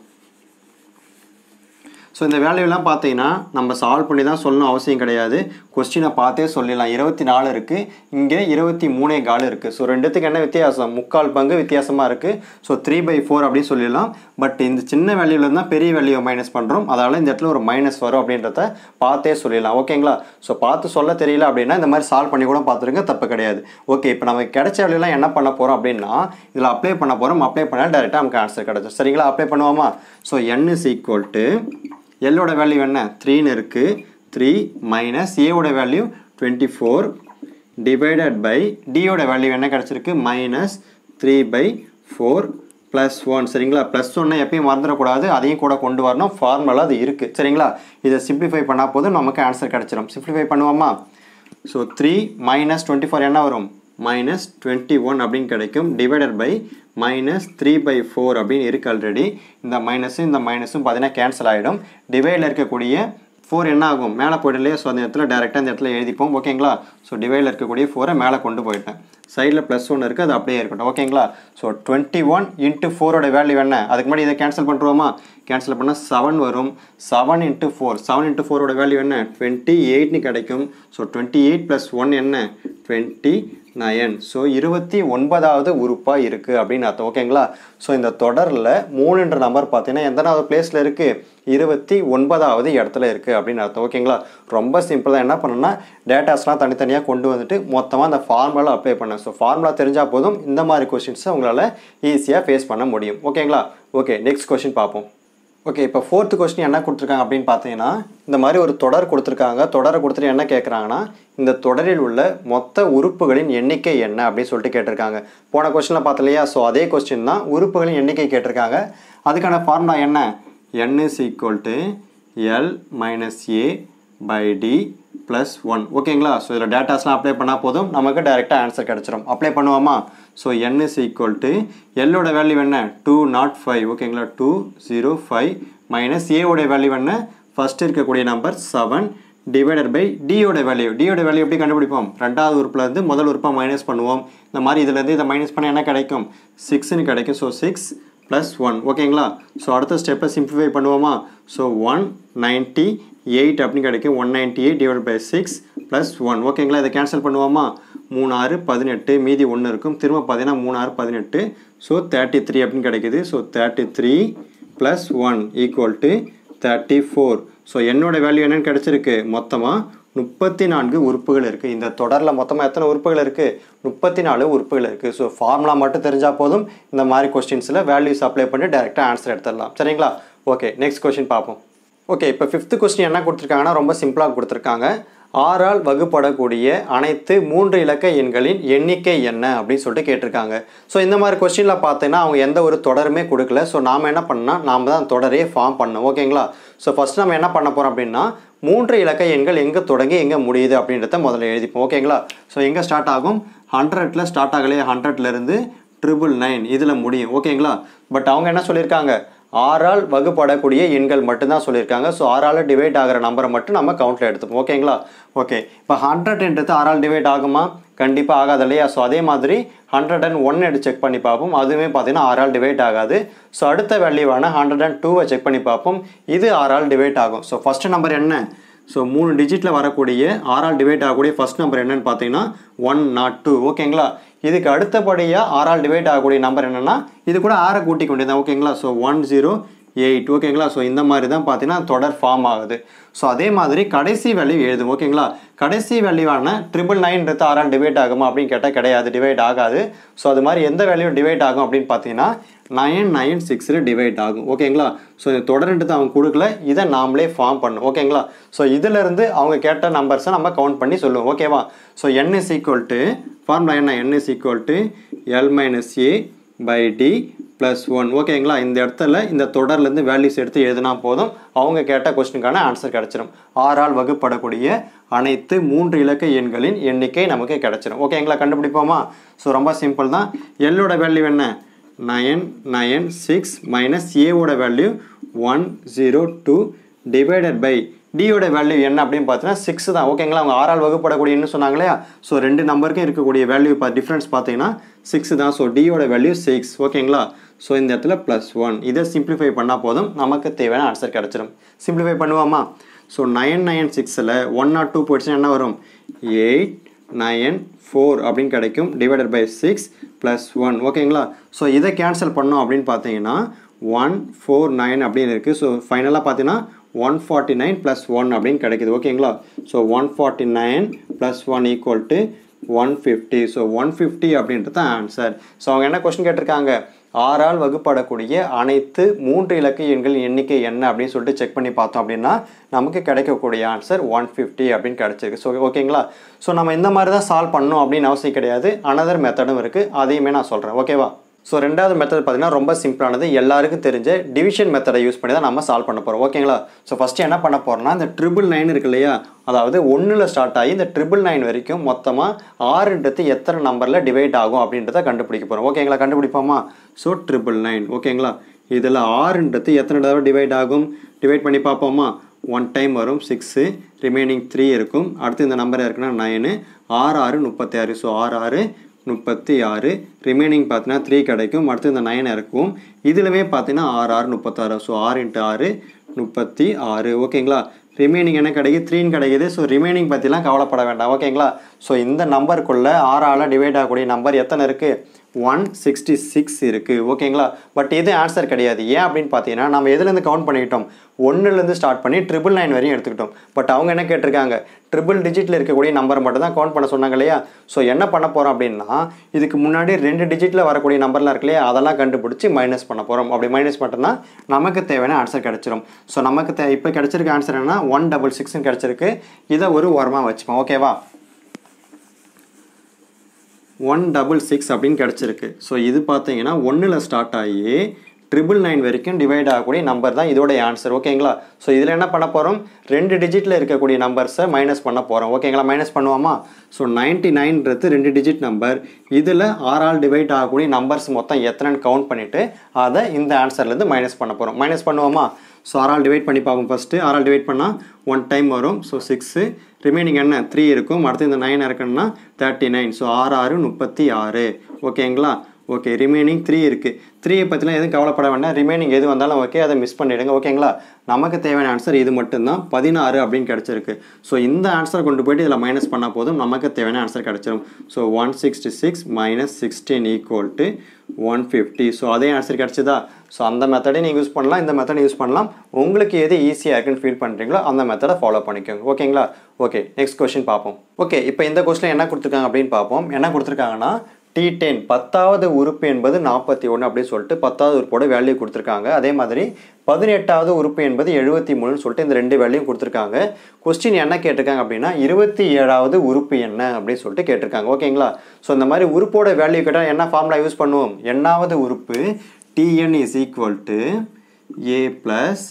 so இந்த வேல்யூலாம் பார்த்தீங்கன்னா நம்ம சால்வ் பண்ணி தான் சொல்லணும் அவசியம் கிடையாது கொஸ்டினை பார்த்தே சொல்லிடலாம் இருபத்தி நாலு இருக்குது இங்கே இருபத்தி மூணே கால் இருக்குது ஸோ ரெண்டுத்துக்கு என்ன வித்தியாசம் முக்கால் பங்கு வித்தியாசமாக இருக்குது ஸோ த்ரீ பை ஃபோர் அப்படின்னு சொல்லிடலாம் பட் இந்த சின்ன வேல்யூவில் தான் பெரிய வேல்யூவை மைனஸ் பண்ணுறோம் அதனால் இந்த இடத்துல ஒரு மைனஸ் வரும் அப்படின்றத பார்த்தே சொல்லிடலாம் ஓகேங்களா ஸோ பார்த்து சொல்ல தெரியல அப்படின்னா இந்த மாதிரி சால்வ் பண்ணி கூட பார்த்துருங்க தப்பு கிடையாது ஓகே இப்போ நமக்கு கிடைச்ச வேல்யூலாம் என்ன பண்ண போகிறோம் அப்படின்னா இதில் அப்ளை பண்ண போகிறோம் அப்ளை பண்ணால் டேரெக்டாக நமக்கு ஆன்சர் கிடைச்சிடும் சரிங்களா அப்ளை பண்ணுவோமா so n is equal to எல்லோட வேல்யூ என்ன த்ரீன்னு இருக்குது த்ரீ மைனஸ் ஏவோட value twenty four divided by டியோட வேல்யூ என்ன கிடச்சிருக்கு minus three by four plus one சரிங்களா ப்ளஸ் ஒன்னை எப்பயும் மறந்துடக்கூடாது அதையும் கூட கொண்டு வரணும் ஃபார்முலா அது இருக்குது சரிங்களா இதை சிம்பிளிஃபை பண்ணால் போதும் நமக்கு ஆன்சர் கிடச்சிரும் சிம்பிளிஃபை பண்ணுவோமா so three minus twenty four என்ன வரும் மைனஸ் டுவெண்ட்டி ஒன் அப்படின்னு கிடைக்கும் divided by minus three by four அப்படின்னு இருக்குது ஆல்ரெடி இந்த மைனஸும் இந்த மைனஸும் பார்த்தீங்கன்னா கேன்சல் ஆகிடும் டிவைடில் இருக்கக்கூடிய ஃபோர் என்ன ஆகும் மேலே போய்ட்டு இல்லையா ஸோ அந்த இடத்துல டேரெக்டாக அந்த இடத்துல எழுதிப்போம் ஓகேங்களா ஸோ டிவைடில் இருக்கக்கூடிய ஃபோரை மேலே கொண்டு போயிட்டேன் சைடில் ப்ளஸ் ஒன் இருக்குது அது அப்படியே இருக்கட்டும் ஓகேங்களா ஸோ டுவெண்ட்டி ஒன் இன்ட்டு ஃபோரோட வேல்யூ என்ன அதுக்கு முன்னாடி இதை கேன்சல் பண்ணுறோமா கேன்சல் பண்ணால் செவன் வரும் seven into four seven into ஃபோரோட வேல்யூ என்ன டுவெண்ட்டி எயிட்னு கிடைக்கும் so twenty eight plus one என்ன டுவெண்ட்டி நயன் ஸோ இருபத்தி ஒன்பதாவது உறுப்பாக இருக்குது அப்படின்னு அர்த்தம் ஓகேங்களா ஸோ இந்த தொடரில் மூணுன்ற நம்பர் பார்த்தீங்கன்னா எந்தனாவது பிளேஸில் இருக்குது இருபத்தி ஒன்பதாவது இடத்துல இருக்குது அப்படின்னு அர்த்தம் ஓகேங்களா ரொம்ப சிம்பிள் தான் என்ன பண்ணணும்னா டேட்டாஸ்லாம் தனித்தனியாக கொண்டு வந்துட்டு மொத்தமாக அந்த ஃபார்முலா அப்ளை பண்ணேன் ஸோ ஃபார்முலா தெரிஞ்சால் போதும் இந்த மாதிரி கொஷின்ஸை உங்களால் ஈஸியாக ஃபேஸ் பண்ண முடியும் ஓகேங்களா ஓகே நெக்ஸ்ட் கொஷின் பார்ப்போம் ஓகே இப்போ ஃபோர்த்து கொஸ்டின் என்ன கொடுத்துருக்காங்க அப்படின்னு பார்த்தீங்கன்னா இந்த மாதிரி ஒரு தொடர் கொடுத்துருக்காங்க தொடரை கொடுத்துட்டு என்ன கேட்குறாங்கன்னா இந்த தொடரில் உள்ள மொத்த உறுப்புகளின் எண்ணிக்கை என்ன அப்படின்னு சொல்லிட்டு கேட்டிருக்காங்க போன கொஸ்டினில் பார்த்தோம் இல்லையா ஸோ அதே கொஸ்டின் தான் உறுப்புகளின் எண்ணிக்கை கேட்டிருக்காங்க அதுக்கான ஃபார்முலா என்ன n is equal to L minus A by D plus one ஓகேங்களா ஸோ இதில் டேட்டாஸ்லாம் அப்ளை பண்ணால் போதும் நமக்கு டைரெக்டாக ஆன்சர் கிடச்சிரும் அப்ளை பண்ணுவோமா so n is equal to எல்லோட வேல்யூ என்ன டூ நாட் ஃபைவ் ஓகேங்களா டூ ஜீரோ ஃபைவ் மைனஸ் ஏவோட வேல்யூ என்ன ஃபஸ்ட்டு இருக்கக்கூடிய நம்பர் செவன் டிவைடட் பை டியோட வேல்யூ டியோட வேல்யூ எப்படி கண்டுபிடிப்போம் ரெண்டாவது உறுப்புல இருந்து முதல் உறுப்பை மைனஸ் பண்ணுவோம் இந்த மாதிரி இதுலேருந்து இதை மைனஸ் பண்ண என்ன கிடைக்கும் சிக்ஸ்னு கிடைக்கும் ஸோ சிக்ஸ் ப்ளஸ் ஒன் ஓகேங்களா ஸோ அடுத்த ஸ்டெப்பை சிம்பிளிஃபை பண்ணுவோமா ஸோ ஒன் நைன்ட்டி எயிட் அப்படின்னு கிடைக்கும் one ninety eight divide by six plus one ஓகேங்களா இதை கேன்சல் பண்ணுவோமா மூணு ஆறு பதினெட்டு மீதி ஒன்று இருக்கும் திரும்ப பார்த்தீங்கன்னா மூணு ஆறு பதினெட்டு ஸோ தேர்ட்டி த்ரீ அப்படின்னு கிடைக்குது so thirty three plus one equal to thirty four so என்னோட வேல்யூ என்னன்னு கிடச்சிருக்கு மொத்தமாக முப்பத்தி நான்கு உறுப்புகள் இருக்குது இந்த தொடரில் மொத்தமாக எத்தனை உறுப்புகள் இருக்குது முப்பத்தி நாலு உறுப்புகள் இருக்குது ஸோ ஃபார்முலா மட்டும் தெரிஞ்சால் போதும் இந்த மாதிரி கொஸ்டின்ஸில் வேல்யூஸ் அப்ளை பண்ணி டேரெக்டாக ஆன்சர் எடுத்துடலாம் சரிங்களா ஓகே நெக்ஸ்ட் கொஸ்டின் பார்ப்போம் ஓகே இப்போ ஃபிஃப்த்து கொஸ்டின் என்ன கொடுத்துருக்காங்கன்னா ரொம்ப சிம்பிளாக கொடுத்துருக்காங்க ஆறால் வகுப்படக்கூடிய அனைத்து மூன்று இலக்க எண்களின் எண்ணிக்கை என்ன அப்படின்னு சொல்லிட்டு கேட்டிருக்காங்க ஸோ இந்த மாதிரி கொஸ்டினில் பார்த்தீங்கன்னா அவங்க எந்த ஒரு தொடருமே கொடுக்கல ஸோ நாம் என்ன பண்ணால் நாம் தான் தொடரே ஃபார்ம் பண்ணோம் ஓகேங்களா ஸோ ஃபஸ்ட் நம்ம என்ன பண்ண போகிறோம் அப்படின்னா மூன்று இலக்க எண்கள் எங்கே தொடங்கி எங்கே முடியுது அப்படின்றத முதல்ல எழுதிப்போம் ஓகேங்களா ஸோ எங்கே ஸ்டார்ட் ஆகும் ஹண்ட்ரட்ல ஸ்டார்ட் ஆகலையே ஹண்ட்ரட்லேருந்து ட்ரிபிள் நைன் இதில் முடியும் ஓகேங்களா பட் அவங்க என்ன சொல்லியிருக்காங்க ஆறால் வகுப்படக்கூடிய எண்கள் மட்டும்தான் சொல்லியிருக்காங்க ஸோ ஆறால் டிவைட் ஆகிற நம்பரை மட்டும் நம்ம கவுண்டில் எடுத்துப்போம் ஓகேங்களா ஓகே இப்போ ஹண்ட்ரட்ன்றது ஆறால் டிவைட் ஆகுமா கண்டிப்பாக ஆகாது இல்லையா ஸோ அதே மாதிரி ஹண்ட்ரட் அண்ட் ஒன் எடுத்து செக் பண்ணி பார்ப்போம் அதுவுமே பார்த்தீங்கன்னா ஆறால் டிவைட் ஆகாது ஸோ அடுத்த வேல்யூவான ஹண்ட்ரட் அண்ட் டூவை செக் பண்ணி பார்ப்போம் இது ஆறால் டிவைட் ஆகும் ஸோ ஃபஸ்ட்டு நம்பர் என்ன ஸோ மூணு டிஜிட்டில் வரக்கூடிய ஆறால் டிவைட் ஆகக்கூடிய ஃபர்ஸ்ட் நம்பர் என்னன்னு பார்த்தீங்கன்னா ஒன் நாட் டூ ஓகேங்களா இதுக்கு அடுத்தபடியாக ஆறால் டிவைட் ஆகக்கூடிய நம்பர் என்னென்னா இது கூட ஆறை கூட்டிக்க வேண்டியது ஓகேங்களா ஸோ ஒன் ஜீரோ எயிட் ஓகேங்களா ஸோ இந்த மாதிரி தான் பார்த்தீங்கன்னா தொடர் ஃபார்ம் ஆகுது ஸோ அதே மாதிரி கடைசி வேல்யூ எழுதும் ஓகேங்களா கடைசி வேல்யூவான ட்ரிபிள் நைன்றது ஆறால் டிவைட் ஆகுமா அப்படின்னு கேட்டால் கிடையாது டிவைட் ஆகாது ஸோ அது மாதிரி எந்த வேல்யூ டிவைட் ஆகும் அப்படின்னு பார்த்தீங்கன்னா நயன் நயன் சிக்ஸில் டிவைட் ஆகும் ஓகேங்களா ஸோ இந்த தொடர்ன்றது அவங்க கொடுக்கல இதை நாமளே ஃபார்ம் பண்ணும் ஓகேங்களா ஸோ இதிலிருந்து அவங்க கேட்ட நம்பர்ஸை நம்ம கவுண்ட் பண்ணி சொல்லுவோம் ஓகேவா so N is equal to formula என்ன N is equal to L minus A by D plus one ஓகேங்களா இந்த இடத்துல இந்த தொடர்லேருந்து வேல்யூஸ் எடுத்து எழுதினா போதும் அவங்க கேட்ட கொஸ்டினுக்கான ஆன்சர் கிடச்சிரும் ஆறால் வகுப்படக்கூடிய அனைத்து மூன்று இலக்க எண்களின் எண்ணிக்கை நமக்கு கிடச்சிரும் ஓகேங்களா கண்டுபிடிப்போமா ஸோ ரொம்ப சிம்பிள் தான் எல்லோட வேல்யூ என்ன நயன் நயன் சிக்ஸ் மைனஸ் ஏவோட value one zero two divided by டியோட வேல்யூ என்ன அப்படின்னு பார்த்தீங்கன்னா சிக்ஸ் தான் ஓகேங்களா அவங்க ஆறால் வகுப்படக்கூடிய என்ன சொன்னாங்க இல்லையா ஸோ ரெண்டு நம்பருக்கும் இருக்கக்கூடிய வேல்யூ இப்போ டிஃப்ரென்ஸ் பார்த்தீங்கன்னா சிக்ஸ் தான் ஸோ டியோட வேல்யூ சிக்ஸ் ஓகேங்களா ஸோ இந்த இடத்துல ப்ளஸ் ஒன் இதை சிம்பிளிஃபை பண்ணால் போதும் நமக்கு தேவையான ஆன்சர் கிடச்சிரும் சிம்பிளிஃபை பண்ணுவோமா ஸோ நயன் நயன் சிக்ஸில் ஒன் நாட் டூ போயிடுச்சுன்னா என்ன வரும் எயிட் நயன் ஃபோர் அப்படின்னு கிடைக்கும் divided by six plus one ஓகேங்களா ஸோ இதை கேன்சல் பண்ணோம் அப்படின்னு பார்த்தீங்கன்னா ஒன் ஃபோர் நைன் அப்படின்னு இருக்குது ஸோ ஃபைனலாக பார்த்தீங்கன்னா one forty nine plus one அப்படின்னு கிடைக்குது ஓகேங்களா so one forty nine plus one equal to one fifty so one fifty அப்படின்றது தான் ஆன்சர் ஸோ அவங்க என்ன கொஸ்டின் கேட்டிருக்காங்க ஆறால் வகுப்படக்கூடிய அனைத்து மூன்று இலக்க எண்களின் எண்ணிக்கை என்ன அப்படின்னு சொல்லிட்டு செக் பண்ணி பார்த்தோம் அப்படின்னா நமக்கு கிடைக்கக்கூடிய ஆன்சர் ஒன் ஃபிஃப்டி அப்படின்னு கிடச்சிருக்கு ஸோ ஓகேங்களா ஸோ நம்ம இந்த மாதிரி தான் சால்வ் பண்ணணும் அப்படின்னு அவசியம் கிடையாது அனதர் மெத்தடும் இருக்குது அதையுமே நான் சொல்கிறேன் ஓகேவா ஸோ ரெண்டாவது மெத்தட் பார்த்தீங்கன்னா ரொம்ப சிம்பிளானது எல்லாருக்கும் தெரிஞ்ச டிவிஷன் மெத்தடை யூஸ் பண்ணி தான் நம்ம சால்வ் பண்ண போகிறோம் ஓகேங்களா ஸோ ஃபஸ்ட்டு என்ன பண்ண போகிறோம்னா இந்த ட்ரிபிள் நைன் இருக்கு இல்லையா அதாவது ஒன்றில் ஸ்டார்ட் ஆகி இந்த ட்ரிபிள் நைன் வரைக்கும் மொத்தமாக ஆறுன்றது எத்தனை நம்பரில் டிவைட் ஆகும் அப்படின்றத கண்டுபிடிக்க போகிறோம் ஓகேங்களா கண்டுபிடிப்போமா ஸோ ட்ரிபிள் நைன் ஓகேங்களா இதில் ஆறுன்றது எத்தனை தடவை டிவைட் ஆகும் டிவைட் பண்ணி பார்ப்போமா ஒன் டைம் வரும் சிக்ஸு ரிமைனிங் த்ரீ இருக்கும் அடுத்து இந்த நம்பர் இருக்குன்னா நைனு ஆறு ஆறு முப்பத்தி ஆறு ஸோ ஆறு ஆறு முப்பத்தி ஆறு ரிமைனிங் பார்த்தீங்கன்னா த்ரீ கிடைக்கும் அடுத்து இந்த நைன் இருக்கும் இதுலவே பார்த்தீங்கன்னா ஆறு ஆறு முப்பத்தாறு ஸோ ஆறு இன்ட்டு ஆறு முப்பத்தி ஆறு ஓகேங்களா ரிமைனிங் என்ன கிடைக்குது த்ரீன்னு கிடைக்குது ஸோ ரிமைனிங் பற்றிலாம் கவலைப்பட வேண்டாம் ஓகேங்களா ஸோ இந்த நம்பருக்குள்ளே ஆறால் டிவைட் ஆகக்கூடிய நம்பர் எத்தனை இருக்குது ஒன் சிக்ஸ்டி சிக்ஸ் இருக்குது ஓகேங்களா பட் இது ஆன்சர் கிடையாது ஏன் அப்படின்னு பார்த்தீங்கன்னா நம்ம எதுலேருந்து கவுண்ட் பண்ணிக்கிட்டோம் ஒன்றுலேருந்து ஸ்டார்ட் பண்ணி ட்ரிபிள் நைன் வரையும் எடுத்துக்கிட்டோம் பட் அவங்க என்ன கேட்டிருக்காங்க ட்ரிபிள் டிஜிட்டில் இருக்கக்கூடிய நம்பர் மட்டும் தான் கவுண்ட் பண்ண சொன்னாங்க இல்லையா ஸோ என்ன பண்ண போகிறோம் அப்படின்னா இதுக்கு முன்னாடி ரெண்டு டிஜிட்டில் வரக்கூடிய நம்பர்லாம் இருக்கு இல்லையா அதெல்லாம் கண்டுபிடிச்சி மைனஸ் பண்ண போகிறோம் அப்படி மைனஸ் பண்ணோம்னா நமக்கு தேவையான ஆன்சர் கிடச்சிரும் ஸோ நமக்கு தே இப்போ கிடச்சிருக்க ஆன்சர் என்னன்னா ஒன் டபுள் சிக்ஸ்னு கிடச்சிருக்கு இதை ஒரு ஓரமாக வச்சுப்போம் ஓகேவா ஒன் டபுள் சிக்ஸ் அப்படின்னு கிடச்சிருக்கு ஸோ இது பார்த்தீங்கன்னா ஒன்றில் ஸ்டார்ட் ஆகி ட்ரிபிள் நைன் வரைக்கும் டிவைட் ஆகக்கூடிய நம்பர் தான் இதோட ஆன்சர் ஓகேங்களா ஸோ இதில் என்ன பண்ண போகிறோம் ரெண்டு டிஜிட்டில் இருக்கக்கூடிய நம்பர்ஸை மைனஸ் பண்ண போகிறோம் ஓகேங்களா மைனஸ் பண்ணுவோமா ஸோ நைன்ட்டி நைன்றது ரெண்டு டிஜிட் நம்பர் இதில் ஆறால் டிவைட் ஆகக்கூடிய நம்பர்ஸ் மொத்தம் எத்தனைன்னு கவுண்ட் பண்ணிவிட்டு அதை இந்த ஆன்சர்லேருந்து மைனஸ் பண்ண போகிறோம் மைனஸ் பண்ணுவோமா ஸோ ஆறால் டிவைட் பண்ணி பார்ப்போம் ஃபஸ்ட்டு ஆறால் டிவைட் பண்ணால் ஒன் டைம் வரும் ஸோ சிக்ஸு ரிமைனிங் என்ன த்ரீ இருக்கும் அடுத்து இந்த நைன் இருக்குன்னா தேர்ட்டி நைன் ஸோ ஆறு ஆறு முப்பத்தி ஆறு ஓகேங்களா ஓகே ரிமைனிங் த்ரீ இருக்குது த்ரீயை பற்றிலாம் எதுவும் கவலைப்பட வேண்டாம் ரிமைனிங் எது வந்தாலும் ஓகே அதை மிஸ் பண்ணிவிடுங்க ஓகேங்களா நமக்கு தேவையான ஆன்சர் இது மட்டும்தான் பதினாறு அப்படின்னு கிடச்சிருக்கு ஸோ இந்த ஆன்சர் கொண்டு போயிட்டு இதில் மைனஸ் பண்ணால் போதும் நமக்கு தேவையான ஆன்சர் கிடச்சிரும் so one sixty six minus sixteen equal to one fifty so அதே ஆன்சர் கிடச்சிதா ஸோ அந்த மெத்தடை நீங்கள் யூஸ் பண்ணலாம் இந்த மெத்தடை யூஸ் பண்ணலாம் உங்களுக்கு எது ஈஸியாக இருக்குன்னு ஃபீல் பண்ணுறீங்களோ அந்த மெத்தடை ஃபாலோ பண்ணிக்கோங்க ஓகேங்களா ஓகே நெக்ஸ்ட் கொஸ்டின் பார்ப்போம் ஓகே இப்போ இந்த கொஸ்டின் என்ன கொடுத்துருக்காங்க அப்படின்னு பார்ப்போம் என்ன கொடுத்துருக்காங்கன்னா டி டென் பத்தாவது உறுப்பு என்பது நாற்பத்தி ஒன்று அப்படின்னு சொல்லிட்டு பத்தாவது உறுப்போட வேல்யூ கொடுத்துருக்காங்க அதே மாதிரி பதினெட்டாவது உறுப்பு என்பது எழுபத்தி மூணுன்னு சொல்லிட்டு இந்த ரெண்டு வேல்யூயும் கொடுத்துருக்காங்க கொஸ்டின் என்ன கேட்டிருக்காங்க அப்படின்னா இருபத்தி ஏழாவது உறுப்பு என்ன அப்படின்னு சொல்லிட்டு கேட்டிருக்காங்க ஓகேங்களா ஸோ இந்த மாதிரி உறுப்போட வேல்யூ கேட்டால் என்ன ஃபார்முலா யூஸ் பண்ணுவோம் எண்ணாவது உறுப்பு TN is equal to A plus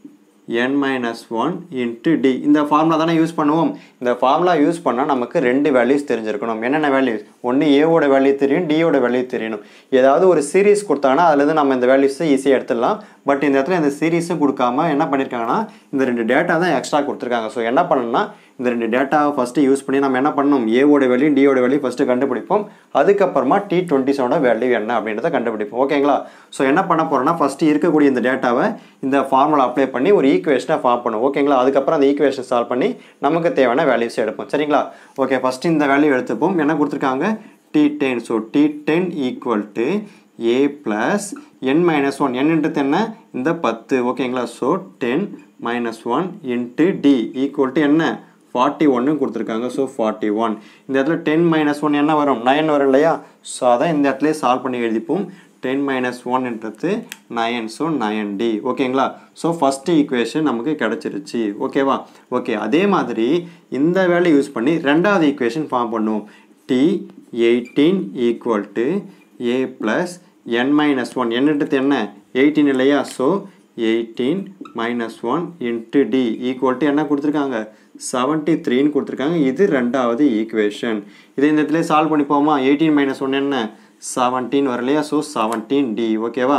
N minus one into t இந்த ஃபார்முலா தானே யூஸ் பண்ணுவோம் இந்த ஃபார்முலா யூஸ் பண்ணால் நமக்கு ரெண்டு வேல்யூஸ் தெரிஞ்சிருக்கணும் என்னென்ன வேல்யூஸ் ஒன்று ஏவோட வேல்யூ தெரியும் டியோட வேல்யூ தெரியணும் ஏதாவது ஒரு சீரீஸ் கொடுத்தாங்கன்னா அதுலேருந்து நம்ம இந்த வேல்யூஸை ஈஸியாக எடுத்துடலாம் பட் இந்த இடத்துல இந்த சீரீஸும் கொடுக்காம என்ன பண்ணியிருக்காங்கன்னா இந்த ரெண்டு டேட்டா தான் எக்ஸ்ட்ரா கொடுத்துருக்காங்க ஸோ என்ன பண்ணணும்னா இந்த ரெண்டு டேட்டாவை ஃபஸ்ட்டு யூஸ் பண்ணி நம்ம என்ன பண்ணணும் ஏவோட வேல்யூ டியோட வேல்யூ ஃபஸ்ட்டு கண்டுபிடிப்போம் அதுக்கப்புறமா டி டுவெண்ட்டி செவனோட வேல்யூ என்ன அப்படின்றத கண்டுபிடிப்போம் ஓகேங்களா ஸோ என்ன பண்ண போகிறோம்னா ஃபஸ்ட்டு இருக்கக்கூடிய இந்த டேட்டாவை இந்த ஃபார்முலா அப்ளை பண்ணி ஒரு ஈக்குவேஷனை ஃபார்ம் பண்ணுவோம் ஓகேங்களா அதுக்கப்புறம் அந்த ஈக்குவேஷன் சால்வ் பண்ணி நமக்கு தேவையான வேல்யூஸ் எடுப்போம் சரிங்களா ஓகே ஃபஸ்ட்டு இந்த வேல்யூ எடுத்துப்போம் என்ன கொடுத்துருக்காங்க t ten so t ten equal to A plus N minus one என்னன்றது என்ன இந்த பத்து ஓகேங்களா so ten minus one into t equal to என்ன ஃபார்ட்டி ஒன்னு கொடுத்துருக்காங்க ஸோ ஃபார்ட்டி ஒன் இந்த இடத்துல டென் மைனஸ் ஒன் என்ன வரும் நைன் வரும் இல்லையா ஸோ அதான் இந்த இடத்துல சால்வ் பண்ணி எழுதிப்போம் டென் மைனஸ் ஒன்ன்றது நயன் ஸோ நயன் டி ஓகேங்களா ஸோ ஃபஸ்ட்டு ஈக்குவேஷன் நமக்கு கிடச்சிருச்சு ஓகேவா ஓகே அதே மாதிரி இந்த வேல்யூ யூஸ் பண்ணி ரெண்டாவது ஈக்குவேஷன் ஃபார்ம் பண்ணுவோம் t eighteen equal to A plus N minus one என்னன்றது என்ன எயிட்டீன் இல்லையா so eighteen minus one into t equal to என்ன கொடுத்துருக்காங்க செவன்ட்டி த்ரீன்னு கொடுத்துருக்காங்க இது ரெண்டாவது ஈக்குவேஷன் இதை இந்த இடத்துல சால்வ் பண்ணிப்போமா எயிட்டீன் மைனஸ் ஒன் என்ன செவன்டீன் வரலையா ஸோ செவன்டீன் டி ஓகேவா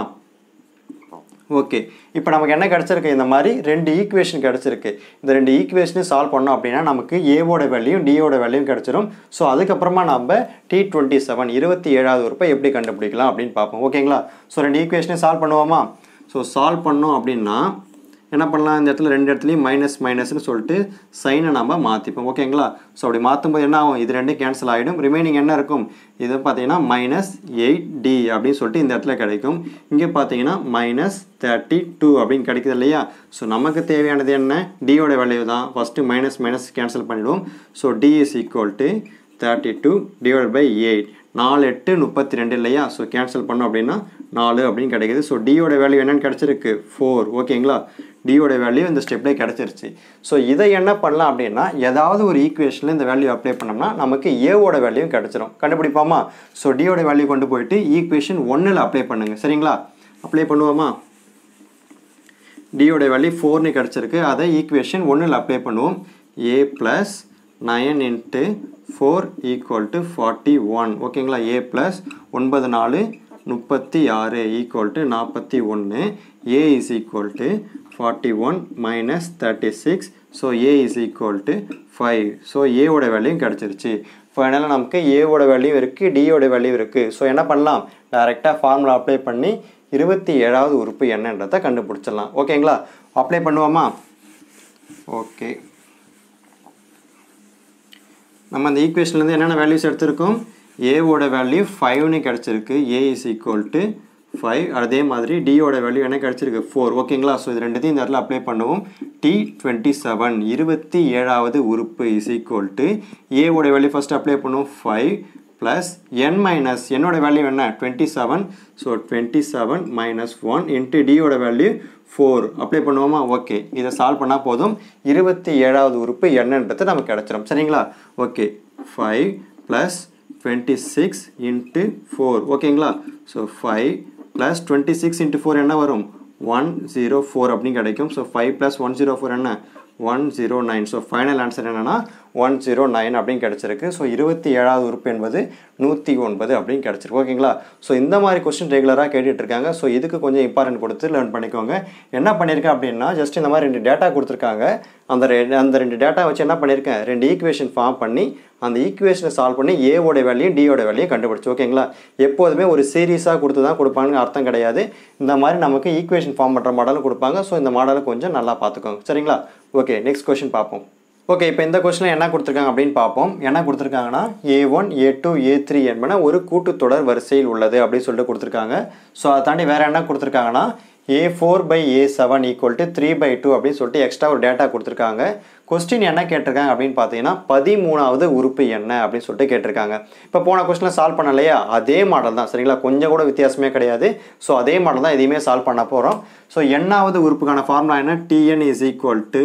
ஓகே இப்போ நமக்கு என்ன கிடச்சிருக்கு இந்த மாதிரி ரெண்டு ஈக்குவேஷன் கிடச்சிருக்கு இந்த ரெண்டு ஈக்குவேஷனையும் சால்வ் பண்ணோம் அப்படின்னா நமக்கு ஏவோட வேல்யூயும் டியோட வேல்யூயும் கிடச்சிரும் ஸோ அதுக்கப்புறமா நம்ம டி டுவெண்ட்டி செவன் இருபத்தி ஏழாவது உறுப்பை எப்படி கண்டுபிடிக்கலாம் அப்படின்னு பார்ப்போம் ஓகேங்களா ஸோ ரெண்டு ஈக்குவேஷனையும் சால்வ் பண்ணுவோமா ஸோ சால்வ் பண்ணோம் அப்படின்னா என்ன பண்ணலாம் இந்த இடத்துல ரெண்டு இடத்துலையும் மைனஸ் மைனஸ்னு சொல்லிட்டு சைனை நம்ம மாற்றிப்போம் ஓகேங்களா ஸோ அப்படி மாற்றும்போது என்ன ஆகும் இது ரெண்டும் கேன்சல் ஆகிடும் ரிமைனிங் என்ன இருக்கும் இது பார்த்தீங்கன்னா மைனஸ் எயிட் டி அப்படின்னு சொல்லிட்டு இந்த இடத்துல கிடைக்கும் இங்கே பார்த்தீங்கன்னா மைனஸ் தேர்ட்டி டூ அப்படின்னு கிடைக்குது இல்லையா ஸோ நமக்கு தேவையானது என்ன டியோட வேல்யூ தான் ஃபஸ்ட்டு மைனஸ் மைனஸ் கேன்சல் பண்ணிவிடுவோம் so t is equal to thirty two divide by eight நாலு எட்டு முப்பத்தி ரெண்டு இல்லையா ஸோ கேன்சல் பண்ணோம் அப்படின்னா நாலு அப்படின்னு கிடைக்குது ஸோ டியோட வேல்யூ என்னன்னு கிடச்சிருக்கு ஃபோர் ஓகேங்களா டியோட வேல்யூ இந்த ஸ்டெப்லேயே கிடச்சிருச்சு ஸோ இதை என்ன பண்ணலாம் அப்படின்னா ஏதாவது ஒரு ஈக்குவேஷனில் இந்த வேல்யூ அப்ளை பண்ணோம்னா நமக்கு ஏவோட வேல்யூ கிடச்சிரும் கண்டுபிடிப்போமா ஸோ டியோட வேல்யூ கொண்டு போயிட்டு ஈக்குவேஷன் ஒன்றில் அப்ளை பண்ணுங்கள் சரிங்களா அப்ளை பண்ணுவோமா டியோட வேல்யூ ஃபோர்னு கிடச்சிருக்கு அதை ஈக்குவேஷன் ஒன்றில் அப்ளை பண்ணுவோம் a plus nine into four equal to forty one ஓகேங்களா ஏ ப்ளஸ் ஒன்பது நாலு முப்பத்தி ஆறு ஈக்குவல் டு நாற்பத்தி ஒன்று a is equal to forty one minus thirty six so a is equal to five so ஏவோட வேல்யூயும் கிடச்சிருச்சு ஃபைனலாக நமக்கு ஏவோட வேல்யூ இருக்குது டியோட வேல்யூ இருக்குது ஸோ என்ன பண்ணலாம் டைரெக்டாக ஃபார்முலா அப்ளை பண்ணி இருபத்தி ஏழாவது உறுப்பு என்னன்றதை கண்டுபிடிச்சிடலாம் ஓகேங்களா அப்ளை பண்ணுவோமா ஓகே நம்ம அந்த ஈக்குவேஷன்லேருந்து என்னென்ன வேல்யூஸ் எடுத்திருக்கோம் ஏவோட வேல்யூ ஃபைவ்னு கிடச்சிருக்கு a is equal to five அதே மாதிரி டியோட வேல்யூ என்ன கிடச்சிருக்கு ஃபோர் ஓகேங்களா ஸோ இது ரெண்டுத்தையும் இந்த இடத்துல அப்ளை பண்ணுவோம் டி டுவெண்ட்டி செவன் இருபத்தி ஏழாவது உறுப்பு இஸ் ஈக்குவல் டு ஏவோட வேல்யூ ஃபஸ்ட் அப்ளை பண்ணுவோம் ஃபைவ் ப்ளஸ் என் மைனஸ் என்னோட வேல்யூ என்ன twenty seven so twenty seven minus one into டியோட வேல்யூ ஃபோர் அப்ளை பண்ணுவோமா ஓகே இதை சால்வ் பண்ணால் போதும் இருபத்தி ஏழாவது உறுப்பு என்னன்றது நமக்கு கிடச்சிரும் சரிங்களா okay five plus twenty six into four ஓகேங்களா so five plus twenty six into four என்ன வரும் ஒன் ஜீரோ ஃபோர் அப்படின்னு கிடைக்கும் so five plus one zero four என்ன one zero nine so final answer என்னென்னா ஒன் ஜீரோ நைன் அப்படின்னு கிடச்சிருக்கு so இருபத்தி ஏழாவது உறுப்பு என்பது நூற்றி ஒன்பது அப்படின்னு கிடச்சிருக்கு ஓகேங்களா ஸோ இந்த மாதிரி கொஸ்டின் ரெகுலராக கேட்டுட்டு இருக்காங்க ஸோ இதுக்கு கொஞ்சம் இம்பார்ட்டன்ட் கொடுத்து லேர்ன் பண்ணிக்கோங்க என்ன பண்ணியிருக்கேன் அப்படின்னா ஜஸ்ட் இந்த மாதிரி ரெண்டு டேட்டா கொடுத்துருக்காங்க அந்த ரெ- அந்த ரெண்டு டேட்டா வச்சு என்ன பண்ணியிருக்கேன் ரெண்டு ஈக்குவேஷன் ஃபார்ம் பண்ணி அந்த ஈக்குவேஷனை சால்வ் பண்ணி ஏவோட வேல்யூயும் டியோட வேல்யூயும் கண்டுபிடிச்சு ஓகேங்களா எப்போதுமே ஒரு சீரியஸாக கொடுத்து தான் கொடுப்பாங்கன்னு அர்த்தம் கிடையாது இந்த மாதிரி நமக்கு ஈக்குவேஷன் ஃபார்ம் பண்ணுற மாடலும் கொடுப்பாங்க ஸோ இந்த மாடலை கொஞ்சம் நல்லா பார்த்துக்கோங்க சரிங்களா ஓகே நெக்ஸ்ட் கொஸ்டின் பார்ப்போம் ஓகே இப்போ இந்த கொஸ்டினில் என்ன கொடுத்துருக்காங்க அப்படின்னு பார்ப்போம் என்ன கொடுத்துருக்காங்கன்னா ஏ ஒன் ஏ டூ ஏ த்ரீ என்பன ஒரு கூட்டுத்தொடர் வரிசையில் உள்ளது அப்படின்னு சொல்லிட்டு கொடுத்துருக்காங்க ஸோ அதை தாண்டி வேறு என்ன கொடுத்துருக்காங்கன்னா a four by a seven equal to three by two அப்படின்னு சொல்லிட்டு எக்ஸ்ட்ரா ஒரு டேட்டா கொடுத்துருக்காங்க கொஸ்டின் என்ன கேட்டிருக்காங்க அப்படின்னு பார்த்தீங்கன்னா பதிமூணாவது உறுப்பு என்ன அப்படின்னு சொல்லிட்டு கேட்டிருக்காங்க இப்போ போன கொஸ்டினில் சால்வ் பண்ணலையா அதே மாடல் தான் சரிங்களா கொஞ்சம் கூட வித்தியாசமே கிடையாது ஸோ அதே மாடல் தான் எதையுமே சால்வ் பண்ண போகிறோம் ஸோ எண்ணாவது உறுப்புக்கான ஃபார்முலா என்ன TN is equal to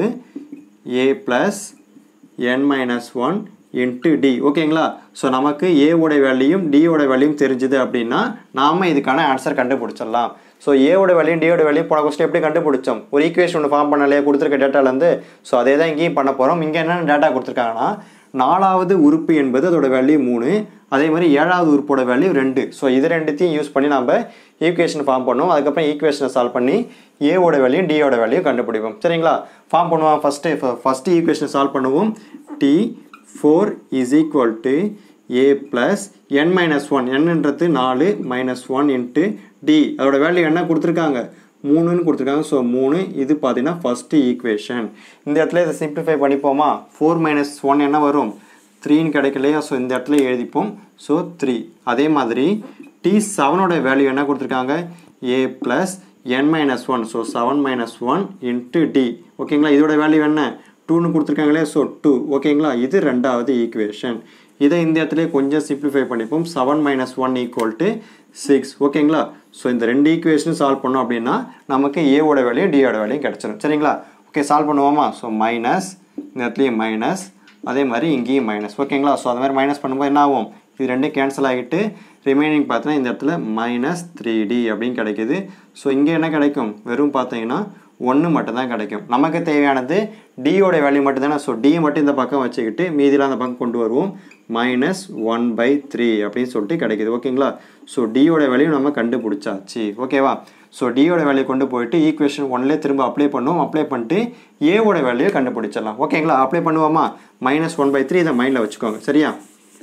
A plus N minus one into t ஓகேங்களா ஸோ நமக்கு ஏவோட வேல்யூயும் டியோட வேல்யூயும் தெரிஞ்சுது அப்படின்னா நாம இதுக்கான ஆன்சர் கண்டுபிடிச்சிடலாம் ஸோ ஏவோட வேல்யூம் டியோட வேல்யூ போன கொஸ்டின் எப்படி கண்டுபிடிச்சோம் ஒரு ஈக்குவேஷன் ஒன்று ஃபார்ம் பண்ணலையே கொடுத்துருக்க டேட்டாலேருந்து ஸோ அதே தான் இங்கேயும் பண்ண போகிறோம் இங்கே என்னென்ன டேட்டா கொடுத்துருக்காங்கன்னா நாலாவது உறுப்பு என்பது அதோட வேல்யூ மூணு அதே மாதிரி ஏழாவது உறுப்போட வேல்யூ ரெண்டு ஸோ இது ரெண்டுத்தையும் யூஸ் பண்ணி நம்ம ஈக்குவேஷன் ஃபார்ம் பண்ணுவோம் அதுக்கப்புறம் ஈக்குவேஷனை சால்வ் பண்ணி ஏவோட வேல்யூ டியோட வேல்யூ கண்டுபிடிப்போம் சரிங்களா ஃபார்ம் பண்ணுவோம் ஃபஸ்ட்டு ஃபஸ்ட்டு ஈக்குவேஷனை சால்வ் பண்ணுவோம் t four is equal to A plus N minus one என்னன்றது நாலு மைனஸ் ஒன் இன்ட்டு டி அதோட வேல்யூ என்ன கொடுத்துருக்காங்க மூணுன்னு கொடுத்துருக்காங்க ஸோ மூணு இது பார்த்தீங்கன்னா ஃபஸ்ட்டு ஈக்குவேஷன் இந்த இடத்துல இதை சிம்பிளிஃபை பண்ணிப்போமா ஃபோர் மைனஸ் ஒன் என்ன வரும் த்ரீன்னு கிடைக்கலையா ஸோ இந்த இடத்துல எழுதிப்போம் ஸோ த்ரீ அதே மாதிரி டி செவனோட வேல்யூ என்ன கொடுத்துருக்காங்க a plus N minus one so seven minus one into t ஓகேங்களா இதோட வேல்யூ என்ன டூன்னு கொடுத்துருக்காங்களே ஸோ டூ ஓகேங்களா இது ரெண்டாவது ஈக்குவேஷன் இதை இந்த இடத்துல கொஞ்சம் சிம்பிளிஃபை பண்ணிப்போம் seven minus one equal to six ஓகேங்களா ஸோ இந்த ரெண்டு ஈக்குவேஷனும் சால்வ் பண்ணோம் அப்படின்னா நமக்கு ஏவோட வேல்யூயும் டியோட வேல்யூயும் கிடச்சிரும் சரிங்களா ஓகே சால்வ் பண்ணுவோமா ஸோ மைனஸ் இந்த இடத்துலையும் மைனஸ் அதே மாதிரி இங்கேயும் மைனஸ் ஓகேங்களா ஸோ அது மாதிரி மைனஸ் பண்ணும்போது என்ன ஆகும் இது ரெண்டும் கேன்சல் ஆகிட்டு ரிமைனிங் பார்த்தீங்கன்னா இந்த இடத்துல மைனஸ் த்ரீ டி அப்படின்னு கிடைக்குது ஸோ இங்கே என்ன கிடைக்கும் வெறும் பார்த்தீங்கன்னா ஒன்று மட்டும்தான் கிடைக்கும் நமக்கு தேவையானது டியோட வேல்யூ மட்டும் தானே ஸோ டி மட்டும் இந்த பக்கம் வச்சுக்கிட்டு மீதிலாம் அந்த பக்கம் கொண்டு வருவோம் மைனஸ் ஒன் பை த்ரீ அப்படின்னு சொல்லிட்டு கிடைக்குது ஓகேங்களா ஸோ டியோட வேல்யூ நம்ம கண்டுபிடிச்சாச்சு ஓகேவா ஸோ டியோட வேல்யூ கொண்டு போயிட்டு ஈக்குவேஷன் ஒன்லேயே திரும்ப அப்ளை பண்ணுவோம் அப்ளை பண்ணிட்டு ஏவோட வேல்யூ கண்டுபிடிச்சிடலாம் ஓகேங்களா அப்ளை பண்ணுவோமா மைனஸ் ஒன் பை த்ரீ இதை மைண்டில் வச்சுக்கோங்க சரியா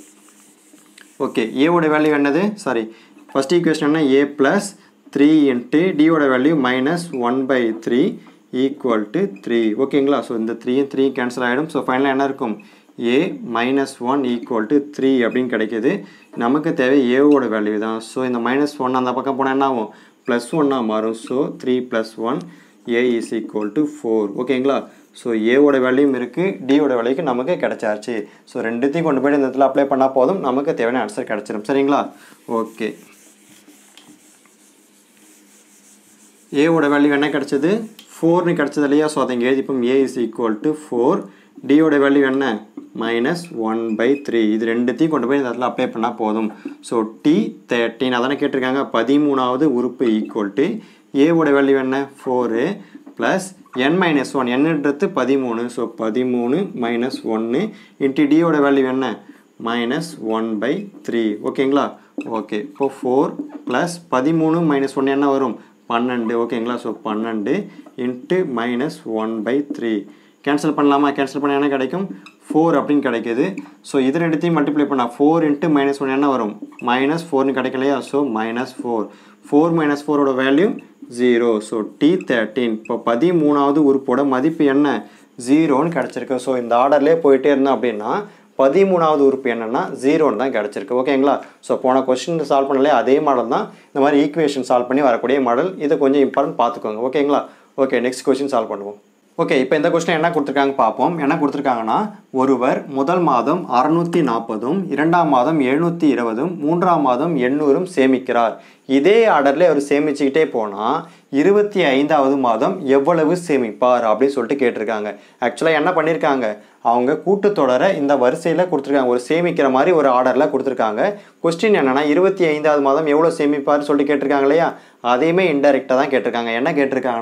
ஓகே ஏவோட வேல்யூ என்னது சாரி ஃபஸ்ட் ஈக்குவேஷன் என்ன ஏ ப்ளஸ் த்ரீ இன்ட்டு டியோட value minus one by three equal to three ஓகேங்களா ஸோ இந்த த்ரீயும் த்ரீ கேன்சல் ஆகிடும் ஸோ ஃபைனலாக என்ன இருக்கும் a minus one equal to three அப்படின்னு கிடைக்கிது நமக்கு தேவை ஏவோட வேல்யூ தான் ஸோ இந்த மைனஸ் ஒன் அந்த பக்கம் போனால் என்ன ஆகும் ப்ளஸ் ஒன்னாக மாறும் so three plus one a is equal to four ஓகேங்களா ஸோ ஏவோட வேல்யூம் இருக்குது டியோட வேல்யூக்கு நமக்கு கிடைச்சாச்சு ஸோ ரெண்டுத்தையும் கொண்டு போய்ட்டு இந்த இடத்துல அப்ளை பண்ணால் போதும் நமக்கு தேவையான ஆன்சர் கிடச்சிடும் சரிங்களா ஓகே ஏவோட வேல்யூ என்ன கிடச்சது ஃபோர்னு கிடச்சது இல்லையா ஸோ அதை இங்கே எழுதிப்போம் a is equal to four டியோட வேல்யூ என்ன மைனஸ் ஒன் பை த்ரீ இது ரெண்டுத்தையும் கொண்டு போய் இந்த இடத்துல அப்ளை பண்ணால் போதும் ஸோ டி தேர்ட்டின் அதானே கேட்டிருக்காங்க பதிமூணாவது உறுப்பு ஈக்குவல் டு ஏவோட வேல்யூ என்ன ஃபோரு ப்ளஸ் என் மைனஸ் ஒன் என்னன்றது பதிமூணு ஸோ பதிமூணு மைனஸ் ஒன்று இன்ட்டு டியோட வேல்யூ என்ன மைனஸ் ஒன் பை த்ரீ ஓகேங்களா ஓகே இப்போ ஃபோர் ப்ளஸ் பதிமூணு மைனஸ் ஒன்று என்ன வரும் பன்னெண்டு ஓகேங்களா ஸோ பன்னெண்டு into minus one by three cancel பண்ணலாமா கேன்சல் பண்ண என்ன கிடைக்கும் ஃபோர் அப்படின்னு கிடைக்குது ஸோ இது ரெண்டுத்தையும் மல்டிப்ளை பண்ணால் ஃபோர் இன்ட்டு மைனஸ் ஒன் என்ன வரும் மைனஸ் ஃபோர்னு கிடைக்கலையா so minus four four minus ஃபோரோட value zero so t thirteen இப்போ பதிமூணாவது உறுப்போட மதிப்பு என்ன ஜீரோன்னு கிடச்சிருக்கு ஸோ இந்த ஆர்டர்லேயே போயிட்டே இருந்தோம் அப்படின்னா பதிமூணாவது உறுப்பு என்னென்னா ஜீரோன்னு தான் கிடச்சிருக்கு ஓகேங்களா ஸோ போன கொஸ்டின் சால்வ் பண்ணலே அதே மாடல் தான் இந்த மாதிரி ஈக்குவேஷன் சால்வ் பண்ணி வரக்கூடிய மாடல் இதை கொஞ்சம் இம்பார்ட்டன்ட் பார்த்துக்கோங்க ஓகேங்களா ஓகே நெக்ஸ்ட் கொஸ்டின் சால்வ் பண்ணுவோம் ஓகே இப்போ இந்த கொஸ்டின் என்ன கொடுத்துருக்காங்க பார்ப்போம் என்ன கொடுத்துருக்காங்கன்னா ஒருவர் முதல் மாதம் அறநூற்றி நாற்பதும் இரண்டாம் மாதம் எழுநூற்றி இருபதும் மூன்றாம் மாதம் எண்ணூறும் சேமிக்கிறார் இதே ஆர்டரில் அவர் சேமிச்சுக்கிட்டே போனால் இருபத்தி ஐந்தாவது மாதம் எவ்வளவு சேமிப்பார் அப்படின்னு சொல்லிட்டு கேட்டிருக்காங்க ஆக்சுவலாக என்ன பண்ணியிருக்காங்க அவங்க கூட்டுத்தொடரை இந்த வரிசையில் கொடுத்துருக்காங்க ஒரு சேமிக்கிற மாதிரி ஒரு ஆர்டரில் கொடுத்துருக்காங்க கொஸ்டின் என்னென்னா இருபத்தி ஐந்தாவது மாதம் எவ்வளோ சேமிப்பார்னு சொல்லிட்டு கேட்டிருக்காங்க இல்லையா அதையுமே இன்டெரக்டாக தான் கேட்டிருக்காங்க என்ன கேட்டிருக்காங்கன்னா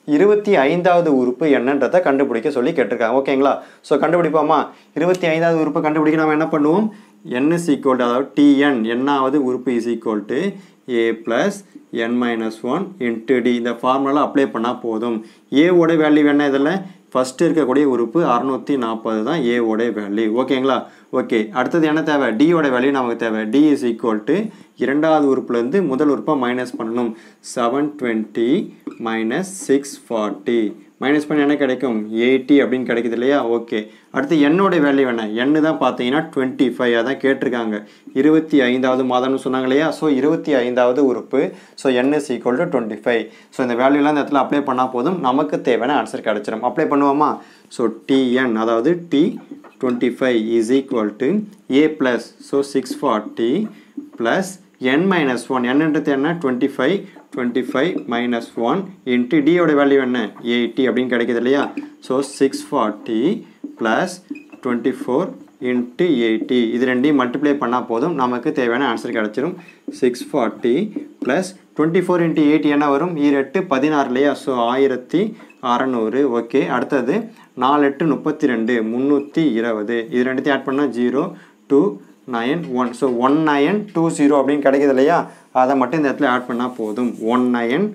இருபத்தி ஐந்தாவது உறுப்பு என்னன்றதை கண்டுபிடிக்க சொல்லி கேட்டிருக்காங்க ஓகேங்களா ஸோ கண்டுபிடிப்போமா இருபத்தி ஐந்தாவது உறுப்பை கண்டுபிடிக்க நம்ம என்ன பண்ணுவோம் n is equal to அதாவது tn என்னாவது உறுப்பு is equal to a plus n minus one into t இந்த ஃபார்முலா அப்ளை பண்ணால் போதும் ஏவோட வேல்யூ என்ன இதில் ஃபஸ்ட்டு இருக்கக்கூடிய உறுப்பு அறநூற்றி நாற்பது தான் ஏவோட வேல்யூ ஓகேங்களா ஓகே அடுத்தது என்ன தேவை டியோட வேல்யூ நமக்கு தேவை டி இஸ் ஈக்குவல் டு இரண்டாவது உறுப்புலேருந்து முதல் உறுப்பை மைனஸ் பண்ணணும் seven twenty minus six forty minus பண்ணி என்ன கிடைக்கும் எயிட்டி அப்படின்னு கிடைக்குது இல்லையா ஓகே அடுத்து என்னோட வேல்யூ என்ன எண்ணு தான் பார்த்தீங்கன்னா டுவெண்ட்டி ஃபைவ் அதான் கேட்டிருக்காங்க இருபத்தி ஐந்தாவது மாதம்னு சொன்னாங்க இல்லையா ஸோ இருபத்தி ஐந்தாவது உறுப்பு so N is equal to twenty five so இந்த வேல்யூலாம் இந்த இடத்துல அப்ளை பண்ணால் போதும் நமக்கு தேவையான ஆன்சர் கிடச்சிரும் அப்ளை பண்ணுவோமா ஸோ டிஎன் அதாவது t twenty five is equal to A plus so six forty plus N minus one என்னன்றது என்ன twenty five twenty five minus one into டியோட வேல்யூ என்ன எயிட்டி அப்படின்னு கிடைக்குது இல்லையா so six forty plus twenty four into eighty இது ரெண்டையும் multiply பண்ணால் போதும் நமக்கு தேவையான ஆன்சர் கிடச்சிரும் six forty plus twenty four into eighty என்ன வரும் ஈரெட்டு பதினாறு இல்லையா ஸோ ஆயிரத்தி அறநூறு ஓகே அடுத்தது நாலு எட்டு முப்பத்தி ரெண்டு முந்நூற்றி இருபது இது ரெண்டுத்தையும் ஆட் பண்ணால் zero two nine one so one nine two zero அப்படின்னு கிடைக்குது இல்லையா அதை மட்டும் இந்த இடத்துல ஆட் பண்ணால் போதும் one nine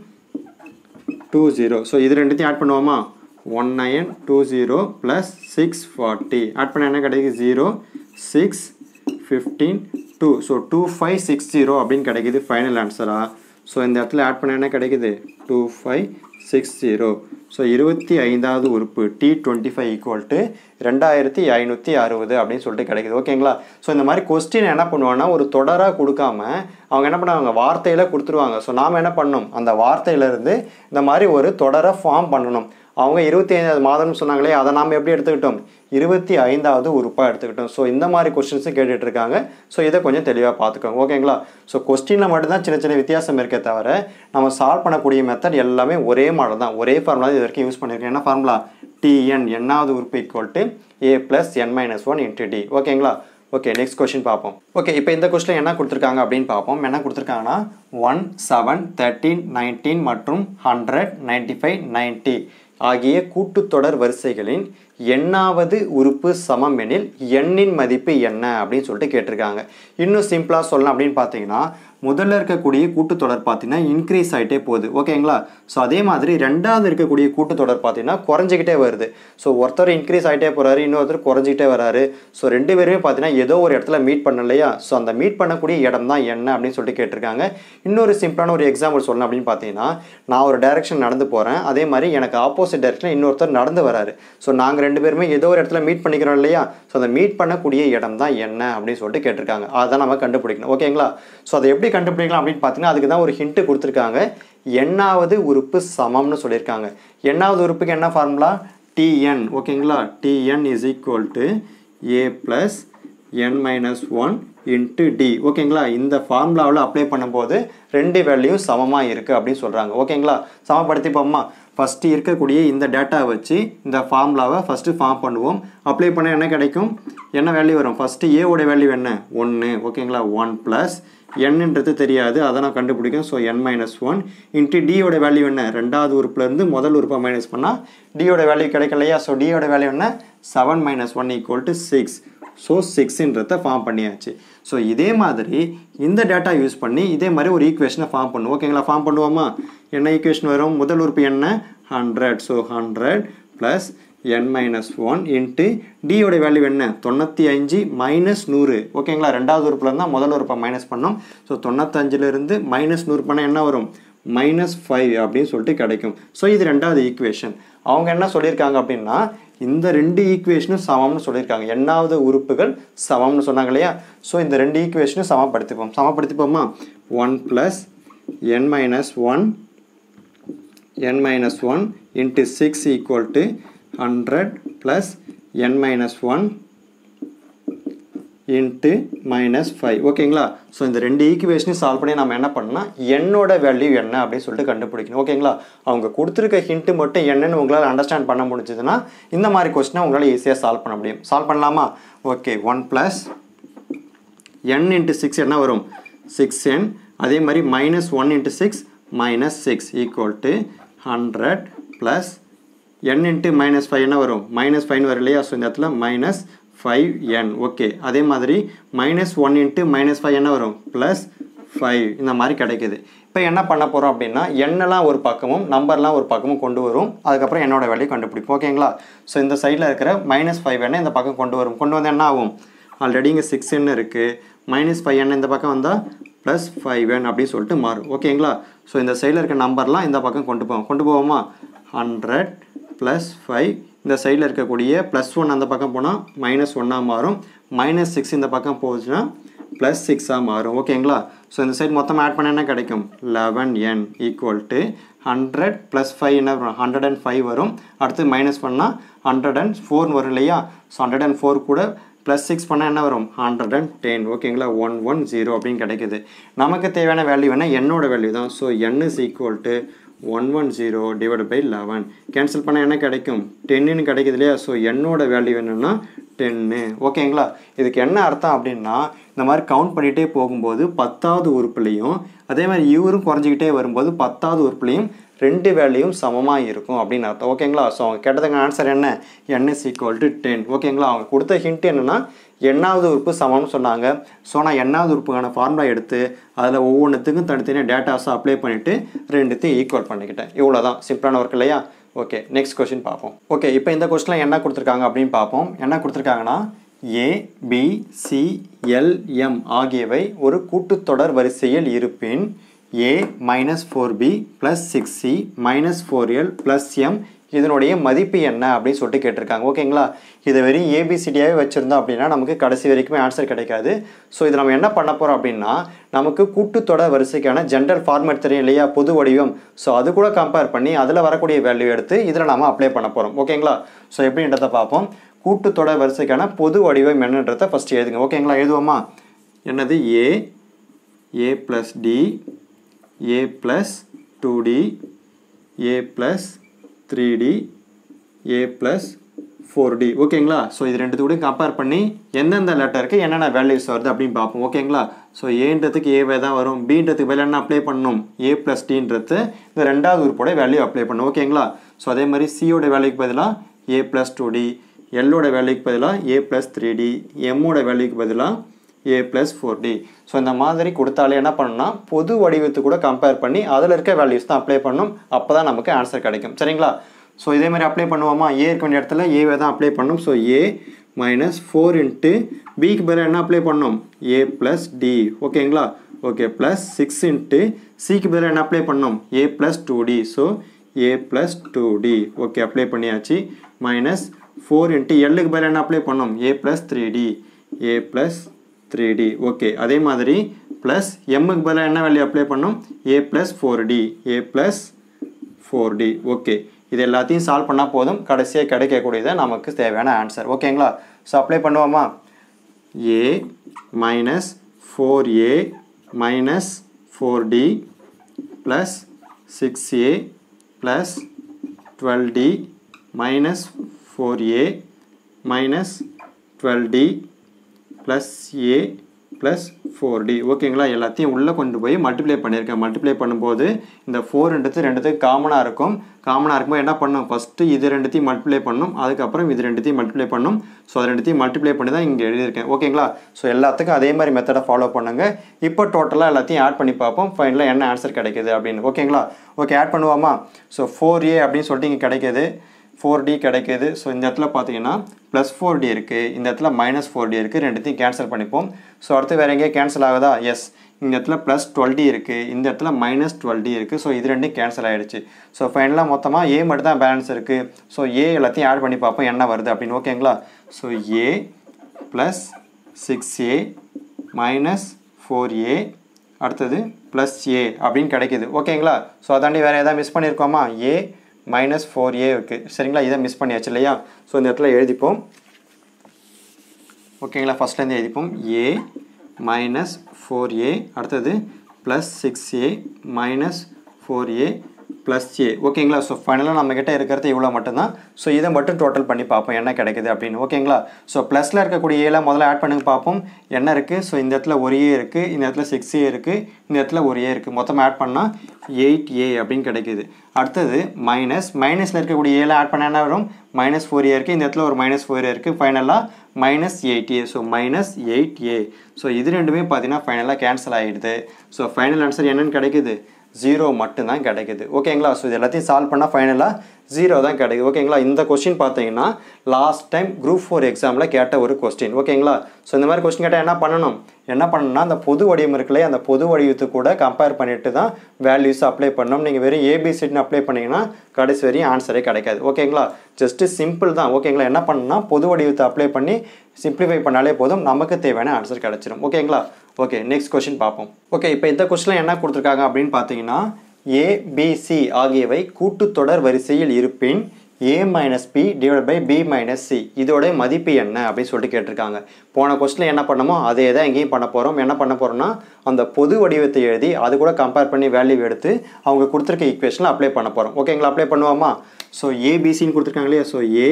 two zero so இது ரெண்டுத்தையும் ஆட் பண்ணுவோமா one nine two zero plus six forty add பண்ண என்ன கிடைக்குது zero six fifteen two so two five six zero அப்படின்னு கிடைக்குது ஃபைனல் ஆன்சரா ஸோ இந்த இடத்துல ஆட் பண்ண என்ன கிடைக்குது two five six zero so இருபத்தி ஐந்தாவது உறுப்பு t twenty five equal to ரெண்டாயிரத்தி ஐநூற்றி அறுபது அப்படின்னு சொல்லிட்டு கிடைக்குது ஓகேங்களா ஸோ இந்த மாதிரி கொஸ்டின் என்ன பண்ணுவாங்கன்னா ஒரு தொடராக கொடுக்காம அவங்க என்ன பண்ணுவாங்க வார்த்தையில் கொடுத்துருவாங்க ஸோ நாம் என்ன பண்ணணும் அந்த வார்த்தையிலேருந்து இந்த மாதிரி ஒரு தொடரை ஃபார்ம் பண்ணணும் அவங்க இருபத்தி ஐந்தாவது மாதம்னு சொன்னாங்களே அதை நாம் எப்படி எடுத்துக்கிட்டோம் இருபத்தி ஐந்தாவது உறுப்பாக எடுத்துக்கிட்டோம் ஸோ இந்த மாதிரி கொஸ்டின்ஸும் கேட்டுட்டு இருக்காங்க ஸோ இதை கொஞ்சம் தெளிவாக பார்த்துக்கோங்க ஓகேங்களா ஸோ கொஸ்டினில் மட்டும்தான் சின்ன சின்ன வித்தியாசம் இருக்கே தவிர நம்ம சால்வ் பண்ணக்கூடிய மெத்தட் எல்லாமே ஒரே மாடல் தான் ஒரே ஃபார்முலா இது வரைக்கும் யூஸ் பண்ணியிருக்கேன் என்ன ஃபார்முலா டிஎன் என்னாவது உறுப்பு equal to A plus N minus one into t ஓகேங்களா ஓகே நெக்ஸ்ட் கொஸ்டின் பார்ப்போம் ஓகே இப்போ இந்த கொஸ்டின் என்ன கொடுத்துருக்காங்க அப்படின்னு பார்ப்போம் என்ன கொடுத்துருக்காங்கன்னா ஒன் செவன் தேர்ட்டீன் நைன்டீன் மற்றும் ஹண்ட்ரட் நைன்டி ஃபைவ் நைன்ட்டி ஆகிய கூட்டுத்தொடர் வரிசைகளின் எண்ணாவது உறுப்பு சமம் எனில் எண்ணின் மதிப்பு என்ன அப்படின்னு சொல்லிட்டு கேட்டிருக்காங்க இன்னும் சிம்பிளாக சொல்லலாம் அப்படின்னு பார்த்தீங்கன்னா முதல்ல இருக்கக்கூடிய கூட்டுத்தொடர் பார்த்தீங்கன்னா இன்க்ரீஸ் ஆகிட்டே போகுது ஓகேங்களா ஸோ அதே மாதிரி ரெண்டாவது இருக்கக்கூடிய கூட்டுத்தொடர் பார்த்தீங்கன்னா குறைஞ்சிக்கிட்டே வருது ஸோ ஒருத்தர் இன்க்ரீஸ் ஆகிட்டே போகிறாரு இன்னொருத்தர் குறைஞ்சிக்கிட்டே வராரு ஸோ ரெண்டு பேருமே பார்த்தீங்கன்னா ஏதோ ஒரு இடத்துல மீட் பண்ண இல்லையா ஸோ அந்த மீட் பண்ணக்கூடிய இடம் தான் என்ன அப்படின்னு சொல்லிட்டு கேட்டிருக்காங்க இன்னொரு சிம்பிளான ஒரு எக்ஸாம்பிள் சொல்லணும் அப்படின்னு பார்த்தீங்கன்னா நான் ஒரு டைரக்ஷன் நடந்து போகிறேன் அதே மாதிரி எனக்கு ஆப்போசிட் டைரக்ஷனில் இன்னொருத்தர் நடந்து வராரு ஸோ நாங்கள் ரெண்டு பேருமே ஏதோ ஒரு இடத்துல மீட் பண்ணிக்கிறோம் இல்லையா ஸோ அந்த மீட் பண்ணக்கூடிய இடம் தான் என்ன அப்படின்னு சொல்லிட்டு கேட்டிருக்காங்க அதை நம்ம கண்டுபிடிக்கணும் ஓகேங்களா ஸோ அதை எப்படி கண்டுபிடிக்கலாம் அப்படின்னு பார்த்தீங்கன்னா அதுக்கு தான் ஒரு ஹிண்ட்டு கொடுத்துருக்காங்க எண்ணாவது உறுப்பு சமம்னு சொல்லியிருக்காங்க எண்ணாவது உறுப்புக்கு என்ன ஃபார்முலா டிஎன் ஓகேங்களா t n is equal to A plus N minus one into t ஓகேங்களா இந்த ஃபார்முலாவில் அப்ளை பண்ணும்போது ரெண்டு வேல்யூயும் சமமாக இருக்குது அப்படின்னு சொல்கிறாங்க ஓகேங்களா சமப்படுத்திப்போம்மா ஃபஸ்ட்டு இருக்கக்கூடிய இந்த டேட்டா வச்சு இந்த ஃபார்முலாவை ஃபஸ்ட்டு ஃபார்ம் பண்ணுவோம் அப்ளை பண்ண என்ன கிடைக்கும் என்ன வேல்யூ வரும் ஃபஸ்ட்டு ஏவோட வேல்யூ என்ன ஒன்று ஓகேங்களா ஒன் ப்ளஸ் என்னன்றது தெரியாது அதை நான் கண்டுபிடிக்கும் so n minus one into டியோட வேல்யூ என்ன ரெண்டாவது உறுப்புலேருந்து முதல் உறுப்பை மைனஸ் பண்ணால் டியோட வேல்யூ கிடைக்கலையா ஸோ டியோட வேல்யூ என்ன seven minus one equal to six so சிக்ஸுன்றத ஃபார்ம் பண்ணியாச்சு ஸோ இதே மாதிரி இந்த டேட்டா யூஸ் பண்ணி இதே மாதிரி ஒரு ஈக்குவேஷனை ஃபார்ம் பண்ணுவோம் ஓகேங்களா ஃபார்ம் பண்ணுவோமா என்ன ஈக்குவேஷன் வரும் முதல் உறுப்பு என்ன ஹண்ட்ரட் ஸோ ஹண்ட்ரட் ப்ளஸ் என் மைனஸ் ஒன் இன்ட்டு டியோட வேல்யூ என்ன தொண்ணூற்றி அஞ்சு மைனஸ் நூறு ஓகேங்களா ரெண்டாவது உறுப்பில் இருந்தால் முதல் உறுப்பை மைனஸ் பண்ணோம் ஸோ தொண்ணூத்தஞ்சிலிருந்து மைனஸ் நூறு பண்ணால் என்ன வரும் மைனஸ் ஃபைவ் அப்படின்னு சொல்லிட்டு கிடைக்கும் ஸோ இது ரெண்டாவது ஈக்குவேஷன் அவங்க என்ன சொல்லியிருக்காங்க அப்படின்னா இந்த ரெண்டு ஈக்குவேஷனும் சமம்னு சொல்லியிருக்காங்க எண்ணாவது உறுப்புகள் சமம்னு சொன்னாங்க இல்லையா ஸோ இந்த ரெண்டு ஈக்குவேஷனும் சமப்படுத்திப்போம் சமப்படுத்திப்போமா one plus N minus one n minus 1 into 6 equal to 100 plus n minus 1 into minus 5 ஓகேங்களா ஸோ இந்த ரெண்டு ஈக்குவேஷனையும் சால்வ் பண்ணி நம்ம என்ன பண்ணலாம் என்னோட வேல்யூ என்ன அப்படின்னு சொல்லிட்டு கண்டுபிடிக்கணும் ஓகேங்களா அவங்க கொடுத்துருக்க ஹிண்ட்டு மட்டும் என்னன்னு உங்களால் அண்டர்ஸ்டாண்ட் பண்ண முடிஞ்சதுன்னா இந்த மாதிரி கொஸ்டினை உங்களால் ஈஸியாக சால்வ் பண்ண முடியும் சால்வ் பண்ணலாமா okay one plus n into six என்ன வரும் சிக்ஸ் என் அதே மாதிரி minus one into six minus six equal to hundred plus n into minus five என்ன வரும் மைனஸ் ஃபைவ் வரும் இல்லையா ஸோ இந்த இடத்துல மைனஸ் ஃபைவ் என் ஓகே அதே மாதிரி minus one into minus five என்ன வரும் ப்ளஸ் ஃபைவ் இந்த மாதிரி கிடைக்குது இப்போ என்ன பண்ண போகிறோம் அப்படின்னா எண்ணெல்லாம் ஒரு பக்கமும் நம்பர்லாம் ஒரு பக்கமும் கொண்டு வரும் அதுக்கப்புறம் என்னோட வேலையை கண்டுபிடிப்போம் ஓகேங்களா ஸோ இந்த சைடில் இருக்கிற மைனஸ் ஃபைவ் எண்ணெய் இந்த பக்கம் கொண்டு வரும் கொண்டு வந்து என்ன ஆகும் ஆல்ரெடி இங்கே சிக்ஸ் எண்ணு இருக்குது மைனஸ் ஃபைவ் எண்ணெய் இந்த பக்கம் வந்தால் ப்ளஸ் ஃபைவ் என் அப்படின்னு சொல்லிட்டு மாறும் ஓகேங்களா ஸோ இந்த சைடில் இருக்க நம்பர்லாம் இந்த பக்கம் கொண்டு போவோம் கொண்டு போவோமா ஹண்ட்ரட் ப்ளஸ் ஃபைவ் இந்த சைடில் இருக்கக்கூடிய ப்ளஸ் ஒன் அந்த பக்கம் போனால் மைனஸ் ஒன்னாக மாறும் மைனஸ் சிக்ஸ் இந்த பக்கம் போச்சுன்னா ப்ளஸ் சிக்ஸாக மாறும் ஓகேங்களா ஸோ இந்த சைடு மொத்தம் ஆட் பண்ண என்ன கிடைக்கும் eleven n equal to hundred plus five என்ன வரும் ஹண்ட்ரட் அண்ட் ஃபைவ் வரும் அடுத்து மைனஸ் பண்ணால் ஹண்ட்ரட் அண்ட் ஃபோர் வரும் இல்லையா ஸோ ஹண்ட்ரட் அண்ட் ஃபோர் கூட ப்ளஸ் சிக்ஸ் பண்ணால் என்ன வரும் ஹண்ட்ரட் அண்ட் டென் ஓகேங்களா ஒன் ஒன் ஜீரோ அப்படின்னு கிடைக்குது நமக்கு தேவையான வேல்யூ வேணால் என்னோட வேல்யூ தான் so N is equal to one one zero divide by eleven cancel பண்ணால் என்ன கிடைக்கும் டென்னுன்னு கிடைக்குது இல்லையா ஸோ என்னோட வேல்யூ என்னென்னா டென்னு ஓகேங்களா இதுக்கு என்ன அர்த்தம் அப்படின்னா இந்த மாதிரி கவுண்ட் பண்ணிகிட்டே போகும்போது பத்தாவது உறுப்புலையும் அதே மாதிரி இவரும் குறைஞ்சிக்கிட்டே வரும்போது பத்தாவது உறுப்புலையும் ரெண்டு வேல்யூயும் சமமாக இருக்கும் அப்படின்னு அர்த்தம் ஓகேங்களா ஸோ அவங்க கேட்டதுக்கு ஆன்சர் என்ன N is equal to ten ஓகேங்களா அவங்க கொடுத்த ஹிண்ட் என்னென்னா எண்ணாவது உறுப்பு சமம்னு சொன்னாங்க ஸோ நான் எண்ணாவது உறுப்புக்கான ஃபார்முலா எடுத்து அதில் ஒவ்வொன்றுத்துக்கும் தனித்தனியாக டேட்டாஸை அப்ளை பண்ணிவிட்டு ரெண்டுத்தையும் ஈக்குவல் பண்ணிக்கிட்டேன் இவ்வளோ தான் சிம்பிளான ஒர்க் இல்லையா ஓகே நெக்ஸ்ட் கொஸ்டின் பார்ப்போம் ஓகே இப்போ இந்த கொஸ்டினில் என்ன கொடுத்துருக்காங்க அப்படின்னு பார்ப்போம் என்ன கொடுத்துருக்காங்கன்னா A B C L M ஆகியவை ஒரு கூட்டுத்தொடர் வரிசையில் இருப்பின் A minus four B plus six C minus four L plus M இதனுடைய மதிப்பு என்ன அப்படின்னு சொல்லிட்டு கேட்டிருக்காங்க ஓகேங்களா இதை வெறும் ஏபிசிடியாகவே வச்சுருந்தோம் அப்படின்னா நமக்கு கடைசி வரைக்குமே ஆன்சர் கிடைக்காது ஸோ இது நம்ம என்ன பண்ண போகிறோம் அப்படின்னா நமக்கு கூட்டுத்தொடர் வரிசைக்கான ஜென்ரல் ஃபார்மேட் தெரியும் இல்லையா பொது வடிவம் ஸோ அது கூட கம்பேர் பண்ணி அதில் வரக்கூடிய வேல்யூ எடுத்து இதில் நாம் அப்ளை பண்ண போகிறோம் ஓகேங்களா ஸோ எப்படின்றத பார்ப்போம் கூட்டுத்தொடர் வரிசைக்கான பொது வடிவம் என்னன்றதை ஃபஸ்ட்டு எழுதுங்க ஓகேங்களா எழுதுவோமா என்னது A A plus D A plus two D A plus three D A plus four D ஓகேங்களா ஸோ இது ரெண்டு கூட கம்பேர் பண்ணி எந்தெந்த லெட்டருக்கு என்னென்ன வேல்யூஸ் வருது அப்படின்னு பார்ப்போம் ஓகேங்களா ஸோ ஏன்றதுக்கு ஏவே தான் வரும் பீன்றதுக்கு வேலை என்ன அப்ளை பண்ணணும் ஏ ப்ளஸ் டின்றது இந்த ரெண்டாவது உறுப்போட வேல்யூ அப்ளை பண்ணணும் ஓகேங்களா ஸோ அதே மாதிரி சியோட வேல்யூக்கு பதிலாக ஏ ப்ளஸ் டூ டி எல்லோட வேல்யூக்கு பதிலாக ஏ ப்ளஸ் த்ரீ டி எம்மோட வேல்யூக்கு பதிலாக A plus four D so இந்த மாதிரி கொடுத்தாலே என்ன பண்ணணும்னா பொது வடிவத்து கூட கம்பேர் பண்ணி அதில் இருக்க வேல்யூஸ் தான் அப்ளை பண்ணணும் அப்போ தான் நமக்கு ஆன்சர் கிடைக்கும் சரிங்களா ஸோ இதே மாதிரி அப்ளை பண்ணுவோமா ஏ இருக்க வேண்டிய இடத்துல ஏவை தான் அப்ளை பண்ணணும் so A minus four into பிக்கு பதிலாக என்ன அப்ளை பண்ணணும் ஏ ப்ளஸ் டி ஓகேங்களா ஓகே ப்ளஸ் சிக்ஸ் இன்ட்டு சிக்கு பதிலாக என்ன அப்ளை பண்ணணும் A plus two D so A plus two D okay apply பண்ணியாச்சு மைனஸ் ஃபோர் இன்ட்டு எல்லுக்கு பதிலாக என்ன அப்ளை பண்ணணும் A plus three D A plus three D okay அதே மாதிரி ப்ளஸ் எம்முக்கு பதிலாக என்ன வேல்யூ அப்ளை பண்ணணும் A plus four D A plus four D okay இது எல்லாத்தையும் சால்வ் பண்ணால் போதும் கடைசியாக கிடைக்கக்கூடியது நமக்கு தேவையான ஆன்சர் ஓகேங்களா ஸோ அப்ளை பண்ணுவோமா A minus four A minus four D plus six A plus twelve D minus four A minus twelve D plus A plus four D ஓகேங்களா எல்லாத்தையும் உள்ளே கொண்டு போய் மல்டிப்ளை பண்ணியிருக்கேன் மல்டிப்ளை பண்ணும்போது இந்த ஃபோர்ன்றது ரெண்டுத்துக்கு காமனாக இருக்கும் காமனாக இருக்கும்போது என்ன பண்ணும் ஃபஸ்ட்டு இது ரெண்டுத்தையும் மல்டிப்ளை பண்ணும் அதுக்கப்புறம் இது ரெண்டுத்தையும் மல்டிப்ளை பண்ணும் ஸோ அது ரெண்டுத்தையும் மல்டிப்ளை பண்ணி தான் இங்கே எழுதியிருக்கேன் ஓகேங்களா ஸோ எல்லாத்துக்கும் அதே மாதிரி மெத்தடை ஃபாலோ பண்ணுங்க இப்போ டோட்டலாக எல்லாத்தையும் ஆட் பண்ணி பார்ப்போம் ஃபைனலாக என்ன ஆன்சர் கிடைக்குது அப்படின்னு ஓகேங்களா ஓகே ஆட் பண்ணுவோமா ஸோ ஃபோர் ஏ அப்படின்னு சொல்லிட்டு இங்கே கிடைக்கிது ஃபோர் டி கிடைக்கிது ஸோ இந்த இடத்துல பார்த்தீங்கன்னா ப்ளஸ் ஃபோர் டி இருக்குது இந்த இடத்துல மைனஸ் ஃபோர் டி இருக்குது ரெண்டுத்தையும் கேன்சல் பண்ணிப்போம் ஸோ அடுத்து வேறு எங்கேயே கேன்சல் ஆகுதா எஸ் இந்த இடத்துல ப்ளஸ் டுவெல் டி இருக்குது இந்த இடத்துல மைனஸ் டுவெல் டி இருக்குது ஸோ இது ரெண்டும் கேன்சல் ஆகிடுச்சு ஸோ ஃபைனலாக மொத்தமாக ஏ மட்டும் தான் பேலன்ஸ் இருக்குது ஸோ ஏ எல்லாத்தையும் ஆட் பண்ணி பார்ப்போம் என்ன வருது அப்படின்னு ஓகேங்களா so A plus six A minus four A அடுத்தது ப்ளஸ் ஏ அப்படின்னு கிடைக்கிது ஓகேங்களா ஸோ அதாண்டி வேறு எதாவது மிஸ் பண்ணியிருக்கோமா ஏ மைனஸ் ஃபோர் ஏ இருக்குது சரிங்களா இதை மிஸ் பண்ணியாச்சு இல்லையா ஸோ இந்த இடத்துல எழுதிப்போம் ஓகேங்களா ஃபஸ்ட்லேருந்து எழுதிப்போம் ஏ மைனஸ் ஃபோர் ஏ அடுத்தது plus six A minus four A plus A ஓகேங்களா ஸோ ஃபைனலாக நம்மக்கிட்ட இருக்கிறது இவ்வளோ மட்டும்தான் ஸோ இதை மட்டும் டோட்டல் பண்ணி பார்ப்போம் என்ன கிடைக்குது அப்படின்னு ஓகேங்களா ஸோ ப்ளஸில் இருக்கக்கூடிய ஏல முதல்ல ஆட் பண்ணுங்க பார்ப்போம் என்ன இருக்குது ஸோ இந்த இடத்துல ஒரு ஏ இருக்குது இந்த இடத்துல சிக்ஸ் ஏ இருக்குது இந்த இடத்துல ஒரு ஏ இருக்குது மொத்தமாக ஆட் பண்ணால் எயிட் ஏ அப்படின்னு கிடைக்குது அடுத்தது மைனஸ் மைனஸில் இருக்கக்கூடிய ஏல ஆட் பண்ண என்ன வரும் மைனஸ் ஃபோர் ஏ இருக்குது இந்த இடத்துல ஒரு மைனஸ் ஃபோர் ஏ இருக்குது ஃபைனலாக minus eight A so minus eight A so இது ரெண்டுமே பார்த்தீங்கன்னா ஃபைனலாக கேன்சல் ஆகிடுது ஸோ ஃபைனல் ஆன்சர் என்னன்னு கிடைக்குது ஜீரோ மட்டும்தான் கிடைக்குது ஓகேங்களா ஸோ இது எல்லாத்தையும் சால்வ் பண்ணால் ஃபைனலாக ஜீரோ தான் கிடைக்குது ஓகேங்களா இந்த கொஸ்டின் பார்த்தீங்கன்னா லாஸ்ட் டைம் குரூப் ஃபோர் எக்ஸாமில் கேட்ட ஒரு கொஸ்டின் ஓகேங்களா ஸோ இந்த மாதிரி கொஸ்டின் கேட்டால் என்ன பண்ணணும் என்ன பண்ணணும்னா அந்த பொது வடிவம் இருக்குல்லையே அந்த பொது வடிவத்து கூட கம்பேர் பண்ணிட்டு தான் வேல்யூஸ் அப்ளை பண்ணணும் நீங்கள் வெறும் ஏபிசிட்னு அப்ளை பண்ணிங்கன்னா கடைசி வரையும் ஆன்சரே கிடைக்காது ஓகேங்களா ஜஸ்ட்டு சிம்பிள் தான் ஓகேங்களா என்ன பண்ணணும்னா பொது வடிவத்தை அப்ளை பண்ணி சிம்பிளிஃபை பண்ணாலே போதும் நமக்கு தேவையான ஆன்சர் கிடச்சிரும் ஓகேங்களா ஓகே நெக்ஸ்ட் கொஸ்டின் பார்ப்போம் ஓகே இப்போ இந்த கொஸ்டினில் என்ன கொடுத்துருக்காங்க அப்படின்னு பார்த்தீங்கன்னா ஏபிசி ஆகியவை கூட்டுத்தொடர் வரிசையில் இருப்பின் A minus B divide by B minus C இதோட மதிப்பு என்ன அப்படின்னு சொல்லிட்டு கேட்டிருக்காங்க போன கொஸ்டினில் என்ன பண்ணமோ அதே தான் எங்கேயும் பண்ண போகிறோம் என்ன பண்ண போகிறோம்னா அந்த பொது வடிவத்தை எழுதி அது கூட கம்பேர் பண்ணி வேல்யூ எடுத்து அவங்க கொடுத்துருக்க ஈக்குவேஷனில் அப்ளை பண்ண போகிறோம் ஓகேங்களா அப்ளை பண்ணுவோமா ஸோ ஏபிசின்னு கொடுத்துருக்காங்க இல்லையா ஸோ ஏ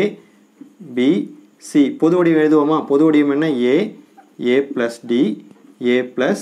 பி சி பொது வடிவம் எழுதுவோமா பொது வடிவம் என்ன A A plus D A plus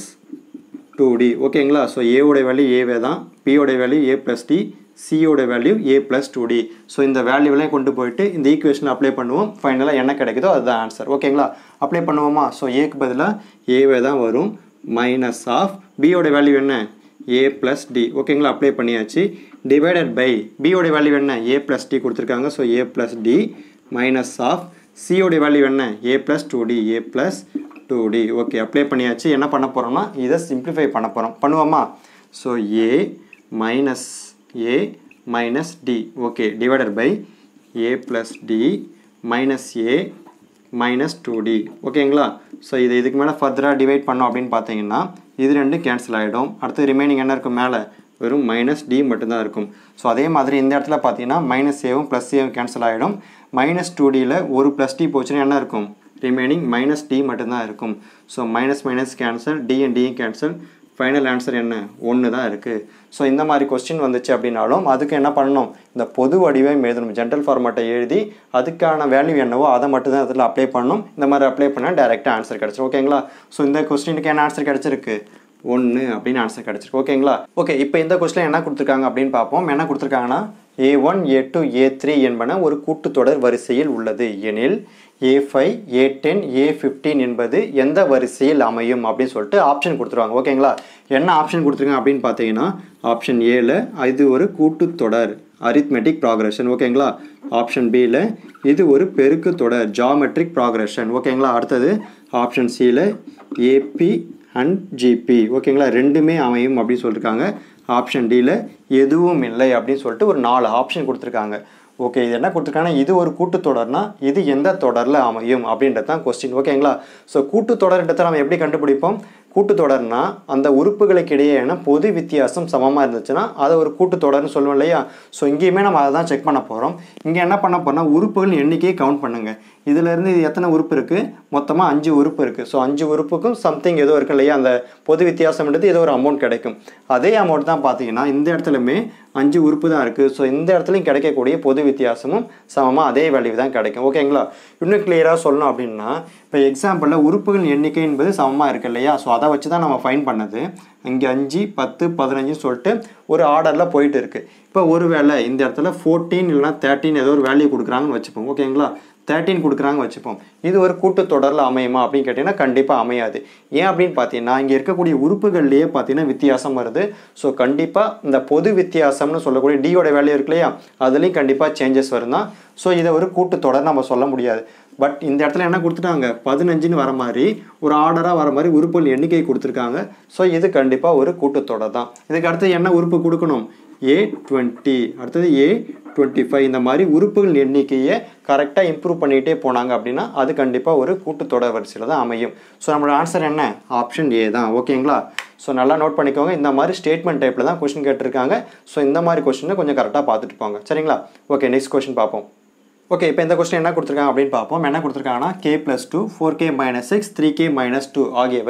two D ஓகேங்களா ஸோ ஏவோட வேல்யூ ஏவே தான் பியோட வேல்யூ ஏ ப்ளஸ் டி சியோட value A plus two D so இந்த வேல்யூவெல்லாம் கொண்டு போயிட்டு இந்த ஈக்குவேஷன் அப்ளை பண்ணுவோம் ஃபைனலாக என்ன கிடைக்குதோ அதுதான் ஆன்சர் ஓகேங்களா அப்ளை பண்ணுவோமா ஸோ ஏக்கு பதிலாக ஏவே தான் வரும் மைனஸ் ஆஃப் பியோட வேல்யூ என்ன ஏ ப்ளஸ் டி ஓகேங்களா அப்ளை பண்ணியாச்சு டிவைடட் பை பியோட வேல்யூ என்ன ஏ ப்ளஸ் டி கொடுத்துருக்காங்க so A plus D minus of சியோட வேல்யூ என்ன ஏ plus two D A plus two D okay apply பண்ணியாச்சு என்ன பண்ண போகிறோம்னா இதை சிம்பிளிஃபை பண்ண போகிறோம் பண்ணுவோமா so A minus A minus D okay divided by A plus D minus A minus two D ஓகேங்களா ஸோ இது இதுக்கு மேலே ஃபர்தராக டிவைட் பண்ணோம் அப்படின்னு பார்த்தீங்கன்னா இது ரெண்டும் கேன்சல் ஆகிடும் அடுத்து ரிமைனிங் என்ன இருக்கும் மேலே வெறும் மைனஸ் டி மட்டும்தான் இருக்கும் ஸோ அதே மாதிரி இந்த இடத்துல பார்த்தீங்கன்னா மைனஸ் ஏவும் ப்ளஸ் ஏவும் கேன்சல் ஆகிடும் மைனஸ் டூ டியில் ஒரு ப்ளஸ் டி போச்சுன்னா என்ன இருக்கும் ரிமைனிங் மைனஸ் டி மட்டும்தான் இருக்கும் so minus minus cancel D and டியும் கேன்சல் ஃபைனல் ஆன்சர் என்ன ஒன்று தான் இருக்குது ஸோ இந்த மாதிரி கொஸ்டின் வந்துச்சு அப்படின்னாலும் அதுக்கு என்ன பண்ணணும் இந்த பொது வடிவம் எழுதணும் ஜென்ரல் ஃபார்மேட்டை எழுதி அதுக்கான வேல்யூ என்னவோ அதை மட்டும் தான் இதில் அப்ளை பண்ணணும் இந்த மாதிரி அப்ளை பண்ணால் டேரெக்டாக ஆன்சர் கிடச்சிரும் ஓகேங்களா ஸோ இந்த கொஸ்டினுக்கு என்ன ஆன்சர் கிடச்சிருக்கு ஒன்று அப்படின்னு ஆன்சர் கிடச்சிருக்கு ஓகேங்களா ஓகே இப்போ இந்த கொஸ்டின் என்ன கொடுத்துருக்காங்க அப்படின்னு பார்ப்போம் என்ன கொடுத்துருக்காங்கன்னா ஏ ஒன் ஏ டூ ஏ த்ரீ என்பன ஒரு கூட்டுத்தொடர் வரிசையில் உள்ளது எனில் A five A ten A fifteen என்பது எந்த வரிசையில் அமையும் அப்படின்னு சொல்லிட்டு ஆப்ஷன் கொடுத்துருவாங்க ஓகேங்களா என்ன ஆப்ஷன் கொடுத்துருக்காங்க அப்படின்னு பார்த்தீங்கன்னா ஆப்ஷன் ஏல இது ஒரு கூட்டுத்தொடர் அரித்மெட்டிக் ப்ராக்ரஷன் ஓகேங்களா ஆப்ஷன் பியில் இது ஒரு பெருக்கு தொடர் ஜாமெட்ரிக் ப்ராக்ரஷன் ஓகேங்களா அடுத்தது ஆப்ஷன் சியில் ஏபி அண்ட் ஜிபி ஓகேங்களா ரெண்டுமே அமையும் அப்படின்னு சொல்லியிருக்காங்க ஆப்ஷன் டியில் எதுவும் இல்லை அப்படின்னு சொல்லிட்டு ஒரு நாலு ஆப்ஷன் கொடுத்துருக்காங்க ஓகே இது என்ன கொடுத்துருக்காங்கன்னா இது ஒரு கூட்டுத்தொடர்னா இது எந்த தொடரில் அமையும் அப்படின்றது தான் கொஸ்டின் ஓகேங்களா ஸோ கூட்டுத்தொடர்ன்றதை நம்ம எப்படி கண்டுபிடிப்போம் கூட்டுத்தொடர்னா அந்த உறுப்புகளுக்கு இடையேயான பொது வித்தியாசம் சமமாக இருந்துச்சுன்னா அதை ஒரு கூட்டுத்தொடர்னு சொல்லுவோம் இல்லையா ஸோ இங்கேயுமே நம்ம அதை தான் செக் பண்ண போகிறோம் இங்கே என்ன பண்ண போறோம்னா உறுப்புகள் எண்ணிக்கையை கவுண்ட் பண்ணுங்கள் இதுலேருந்து இது எத்தனை உறுப்பு இருக்குது மொத்தமாக அஞ்சு உறுப்பு இருக்குது ஸோ அஞ்சு உறுப்புக்கும் சம்திங் ஏதோ இருக்கு இல்லையா அந்த பொது வித்தியாசம்ன்றது ஏதோ ஒரு அமௌண்ட் கிடைக்கும் அதே அமௌண்ட் தான் பார்த்தீங்கன்னா இந்த இடத்துலையுமே அஞ்சு உறுப்பு தான் இருக்குது ஸோ இந்த இடத்துலையும் கிடைக்கக்கூடிய பொது வித்தியாசமும் சமமாக அதே வேல்யூ தான் கிடைக்கும் ஓகேங்களா இன்னும் கிளியராக சொல்லணும் அப்படின்னா இப்போ எக்ஸாம்பிளில் உறுப்புகள் எண்ணிக்கை என்பது சமமாக இருக்கு இல்லையா ஸோ அதை வச்சு தான் நம்ம ஃபைன் பண்ணது இங்கே அஞ்சு பத்து பதினஞ்சுன்னு சொல்லிட்டு ஒரு ஆர்டரில் போயிட்டு இருக்குது இப்போ ஒரு வேளை இந்த இடத்துல ஃபோர்டீன் இல்லைனா தேர்ட்டின் ஏதோ ஒரு வேல்யூ கொடுக்குறாங்கன்னு வச்சுப்போம் ஓகேங்களா தேர்ட்டின் கொடுக்குறாங்க வச்சுப்போம் இது ஒரு கூட்டுத்தொடரில் அமையுமா அப்படின்னு கேட்டிங்கன்னா கண்டிப்பாக அமையாது ஏன் அப்படின்னு பார்த்தீங்கன்னா இங்கே இருக்கக்கூடிய உறுப்புகள்லேயே பார்த்தீங்கன்னா வித்தியாசம் வருது ஸோ கண்டிப்பாக இந்த பொது வித்தியாசம்னு சொல்லக்கூடிய டியோட வேல்யூ இருக்கு இல்லையா அதுலேயும் கண்டிப்பாக சேஞ்சஸ் வரும் தான் ஸோ இதை ஒரு கூட்டுத்தொடர் நம்ம சொல்ல முடியாது பட் இந்த இடத்துல என்ன கொடுத்துட்டாங்க பதினஞ்சுன்னு வர மாதிரி ஒரு ஆர்டராக வர மாதிரி உறுப்புகள் எண்ணிக்கை கொடுத்துருக்காங்க ஸோ இது கண்டிப்பாக ஒரு கூட்டுத்தொடர் தான் இதுக்கு அடுத்து என்ன உறுப்பு கொடுக்கணும் ஏ டுவெண்ட்டி அடுத்தது ஏ டுவெண்ட்டி ஃபைவ் இந்த மாதிரி உறுப்புகள் எண்ணிக்கையை கரெக்டாக இம்ப்ரூவ் பண்ணிகிட்டே போனாங்க அப்படின்னா அது கண்டிப்பாக ஒரு கூட்டுத்தொடர் வரிசையில் தான் அமையும் ஸோ நம்மளோட ஆன்சர் என்ன ஆப்ஷன் ஏ தான் ஓகேங்களா ஸோ நல்லா நோட் பண்ணிக்கோங்க இந்த மாதிரி ஸ்டேட்மெண்ட் டைப்பில் தான் கொஸ்டின் கேட்டிருக்காங்க ஸோ இந்த மாதிரி கொஸ்டினை கொஞ்சம் கரெக்டாக பார்த்துட்டு போங்க சரிங்களா ஓகே நெக்ஸ்ட் கொஸ்டின் பார்ப்போம் ஓகே இப்போ இந்த கொஸ்டின் என்ன கொடுத்துருக்காங்க அப்படின்னு பார்ப்போம் என்ன கொடுத்துருக்காங்கன்னா K plus two four K minus six three K minus two ஆகியவை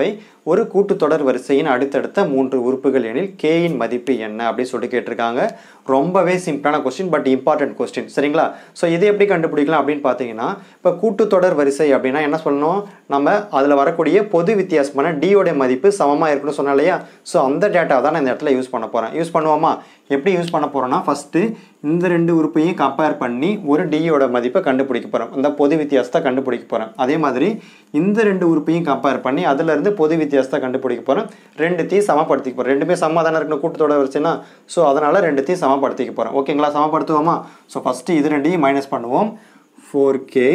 ஒரு கூட்டுத்தொடர் வரிசையின் அடுத்தடுத்த மூன்று உறுப்புகள் எனில் கேயின் மதிப்பு என்ன அப்படின்னு சொல்லிட்டு கேட்டிருக்காங்க ரொம்பவே சிம்பிளான கொஸ்டின் பட் இம்பார்ட்டன்ட் கொஸ்டின் சரிங்களா ஸோ இது எப்படி கண்டுபிடிக்கலாம் அப்படின்னு பார்த்தீங்கன்னா இப்போ கூட்டுத்தொடர் வரிசை அப்படின்னா என்ன சொல்லணும் நம்ம அதில் வரக்கூடிய பொது வித்தியாசமான டியோட மதிப்பு சமமாக இருக்குன்னு சொன்னோம் இல்லையா ஸோ அந்த டேட்டா தான் நான் இந்த இடத்துல யூஸ் பண்ண போகிறேன் யூஸ் பண்ணுவோமா எப்படி யூஸ் பண்ண போகிறோன்னா ஃபஸ்ட்டு இந்த ரெண்டு உறுப்பையும் கம்பேர் பண்ணி ஒரு டியோட மதிப்பை கண்டுபிடிக்க போகிறோம் இந்த பொது வித்தியாசத்தை கண்டுபிடிக்க போகிறேன் அதே மாதிரி இந்த ரெண்டு உறுப்பையும் கம்பேர் பண்ணி அதுலேருந்து பொது வித்தியாசத்தை கண்டுபிடிக்க போகிறேன் ரெண்டுத்தையும் சமப்படுத்திக்க போகிறேன் ரெண்டுமே சமமாக தானே இருக்கணும் கூட்டத்தோட வரிசைனா ஸோ அதனால் ரெண்டுத்தையும் சமப்படுத்திக்க போகிறேன் ஓகேங்களா சமப்படுத்துவோமா ஸோ ஃபஸ்ட்டு இது ரெண்டையும் மைனஸ் பண்ணுவோம் four K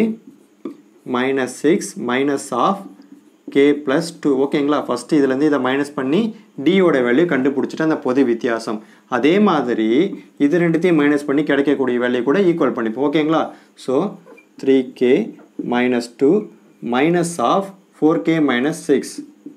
minus six minus of K plus two ஓகேங்களா ஃபஸ்ட்டு இதுலேருந்து இதை மைனஸ் பண்ணி டியோட வேல்யூ கண்டுபிடிச்சிட்டு அந்த பொது வித்தியாசம் அதே மாதிரி இது ரெண்டுத்தையும் மைனஸ் பண்ணி கிடைக்கக்கூடிய வேல்யூ கூட ஈக்குவல் பண்ணிப்போம் ஓகேங்களா so three K minus two minus of four K minus six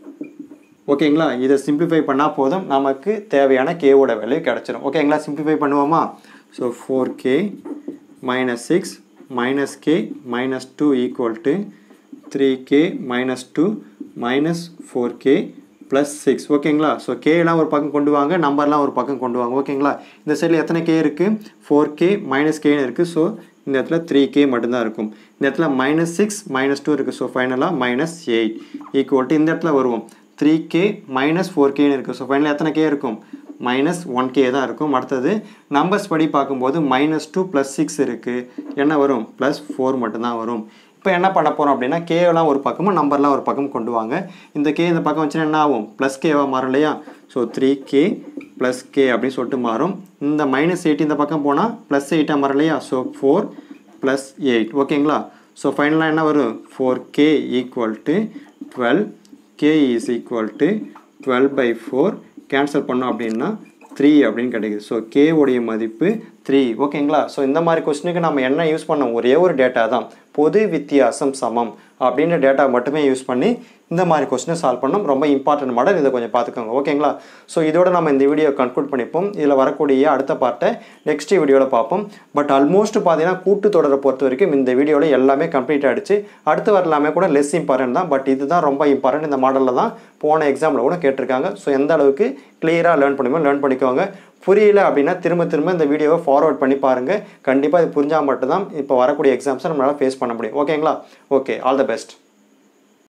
ஓகேங்களா இதை சிம்பிளிஃபை பண்ணால் போதும் நமக்கு தேவையான கேவோட வேல்யூ கிடச்சிரும் ஓகேங்களா சிம்பிளிஃபை பண்ணுவோமா so four K minus six minus K minus two equal to three K minus two minus four K plus six ஓகேங்களா ஸோ கேலாம் ஒரு பக்கம் கொண்டு வாங்க நம்பர்லாம் ஒரு பக்கம் கொண்டு வாங்க ஓகேங்களா இந்த சைடில் எத்தனை கே இருக்குது ஃபோர் கே மைனஸ் கேன்னு இருக்குது ஸோ இந்த இடத்துல த்ரீ கே மட்டும்தான் இருக்கும் இந்த இடத்துல மைனஸ் சிக்ஸ் மைனஸ் டூ இருக்குது ஸோ ஃபைனலாக மைனஸ் எயிட் ஈக்குவல் டு இந்த இடத்துல வருவோம் த்ரீ கே மைனஸ் ஃபோர் கேன்னு இருக்குது ஸோ ஃபைனலாக எத்தனை கே இருக்கும் மைனஸ் ஒன் கே தான் இருக்கும் அடுத்தது நம்பர்ஸ் படி பார்க்கும்போது மைனஸ் டூ ப்ளஸ் சிக்ஸ் இருக்குது என்ன வரும் ப்ளஸ் ஃபோர் மட்டும்தான் வரும் இப்போ என்ன பண்ண போகிறோம் அப்படின்னா கேலாம் ஒரு பக்கமும் நம்பர்லாம் ஒரு பக்கம் கொண்டு வாங்க இந்த கே இந்த பக்கம் வச்சுன்னா என்ன ஆகும் ப்ளஸ் கேவாக மாறும் இல்லையா so three K plus K அப்படின்னு சொல்லிட்டு மாறும் இந்த மைனஸ் எயிட் இந்த பக்கம் போனால் ப்ளஸ் எயிட்டாக மாறும் இல்லையா ஸோ ஃபோர் ப்ளஸ் எயிட் ஓகேங்களா ஸோ ஃபைனலாக என்ன வரும் four K equal to twelve K is equal to twelve by four cancel பண்ணோம் அப்படின்னா த்ரீ அப்படின்னு கிடைக்குது ஸோ கே உடைய மதிப்பு த்ரீ ஓகேங்களா ஸோ இந்த மாதிரி கொஸ்டினுக்கு நம்ம என்ன யூஸ் பண்ணோம் ஒரே ஒரு டேட்டா தான் பொது வித்தியாசம் சமம் அப்படின்ற டேட்டா மட்டுமே யூஸ் பண்ணி இந்த மாதிரி கொஸ்டினை சால்வ் பண்ணோம் ரொம்ப இம்பார்ட்டன்ட் மாடல் இதை கொஞ்சம் பார்த்துக்கோங்க ஓகேங்களா ஸோ இதோட நம்ம இந்த வீடியோ கன்க்ளூட் பண்ணிப்போம் இதில் வரக்கூடிய அடுத்த பார்ட்டை நெக்ஸ்ட் வீடியோவில் பார்ப்போம் பட் ஆல்மோஸ்ட் பார்த்தீங்கன்னா கூட்டு தொடரை பொறுத்த வரைக்கும் இந்த வீடியோவில் எல்லாமே கம்ப்ளீட் ஆகிடுச்சு அடுத்து வரலாமே கூட லெஸ் இம்பார்ட்டன்ட் தான் பட் இதுதான் ரொம்ப இம்பார்ட்டன்ட் இந்த மாடலில் தான் போன எக்ஸாமில் கூட கேட்டிருக்காங்க ஸோ எந்த அளவுக்கு கிளியராக லேர்ன் பண்ணுமோ லேர்ன் பண்ணிக்கோங்க புரியல அப்படின்னா திரும்ப திரும்ப இந்த வீடியோவை ஃபார்வர்ட் பண்ணி பாருங்கள் கண்டிப்பாக இது புரிஞ்சால் மட்டும்தான் இப்போ வரக்கூடிய எக்ஸாம்ஸை நம்மளால் ஃபேஸ் பண்ண முடியும் ஓகேங்களா ஓகே ஆல் த பெஸ்ட்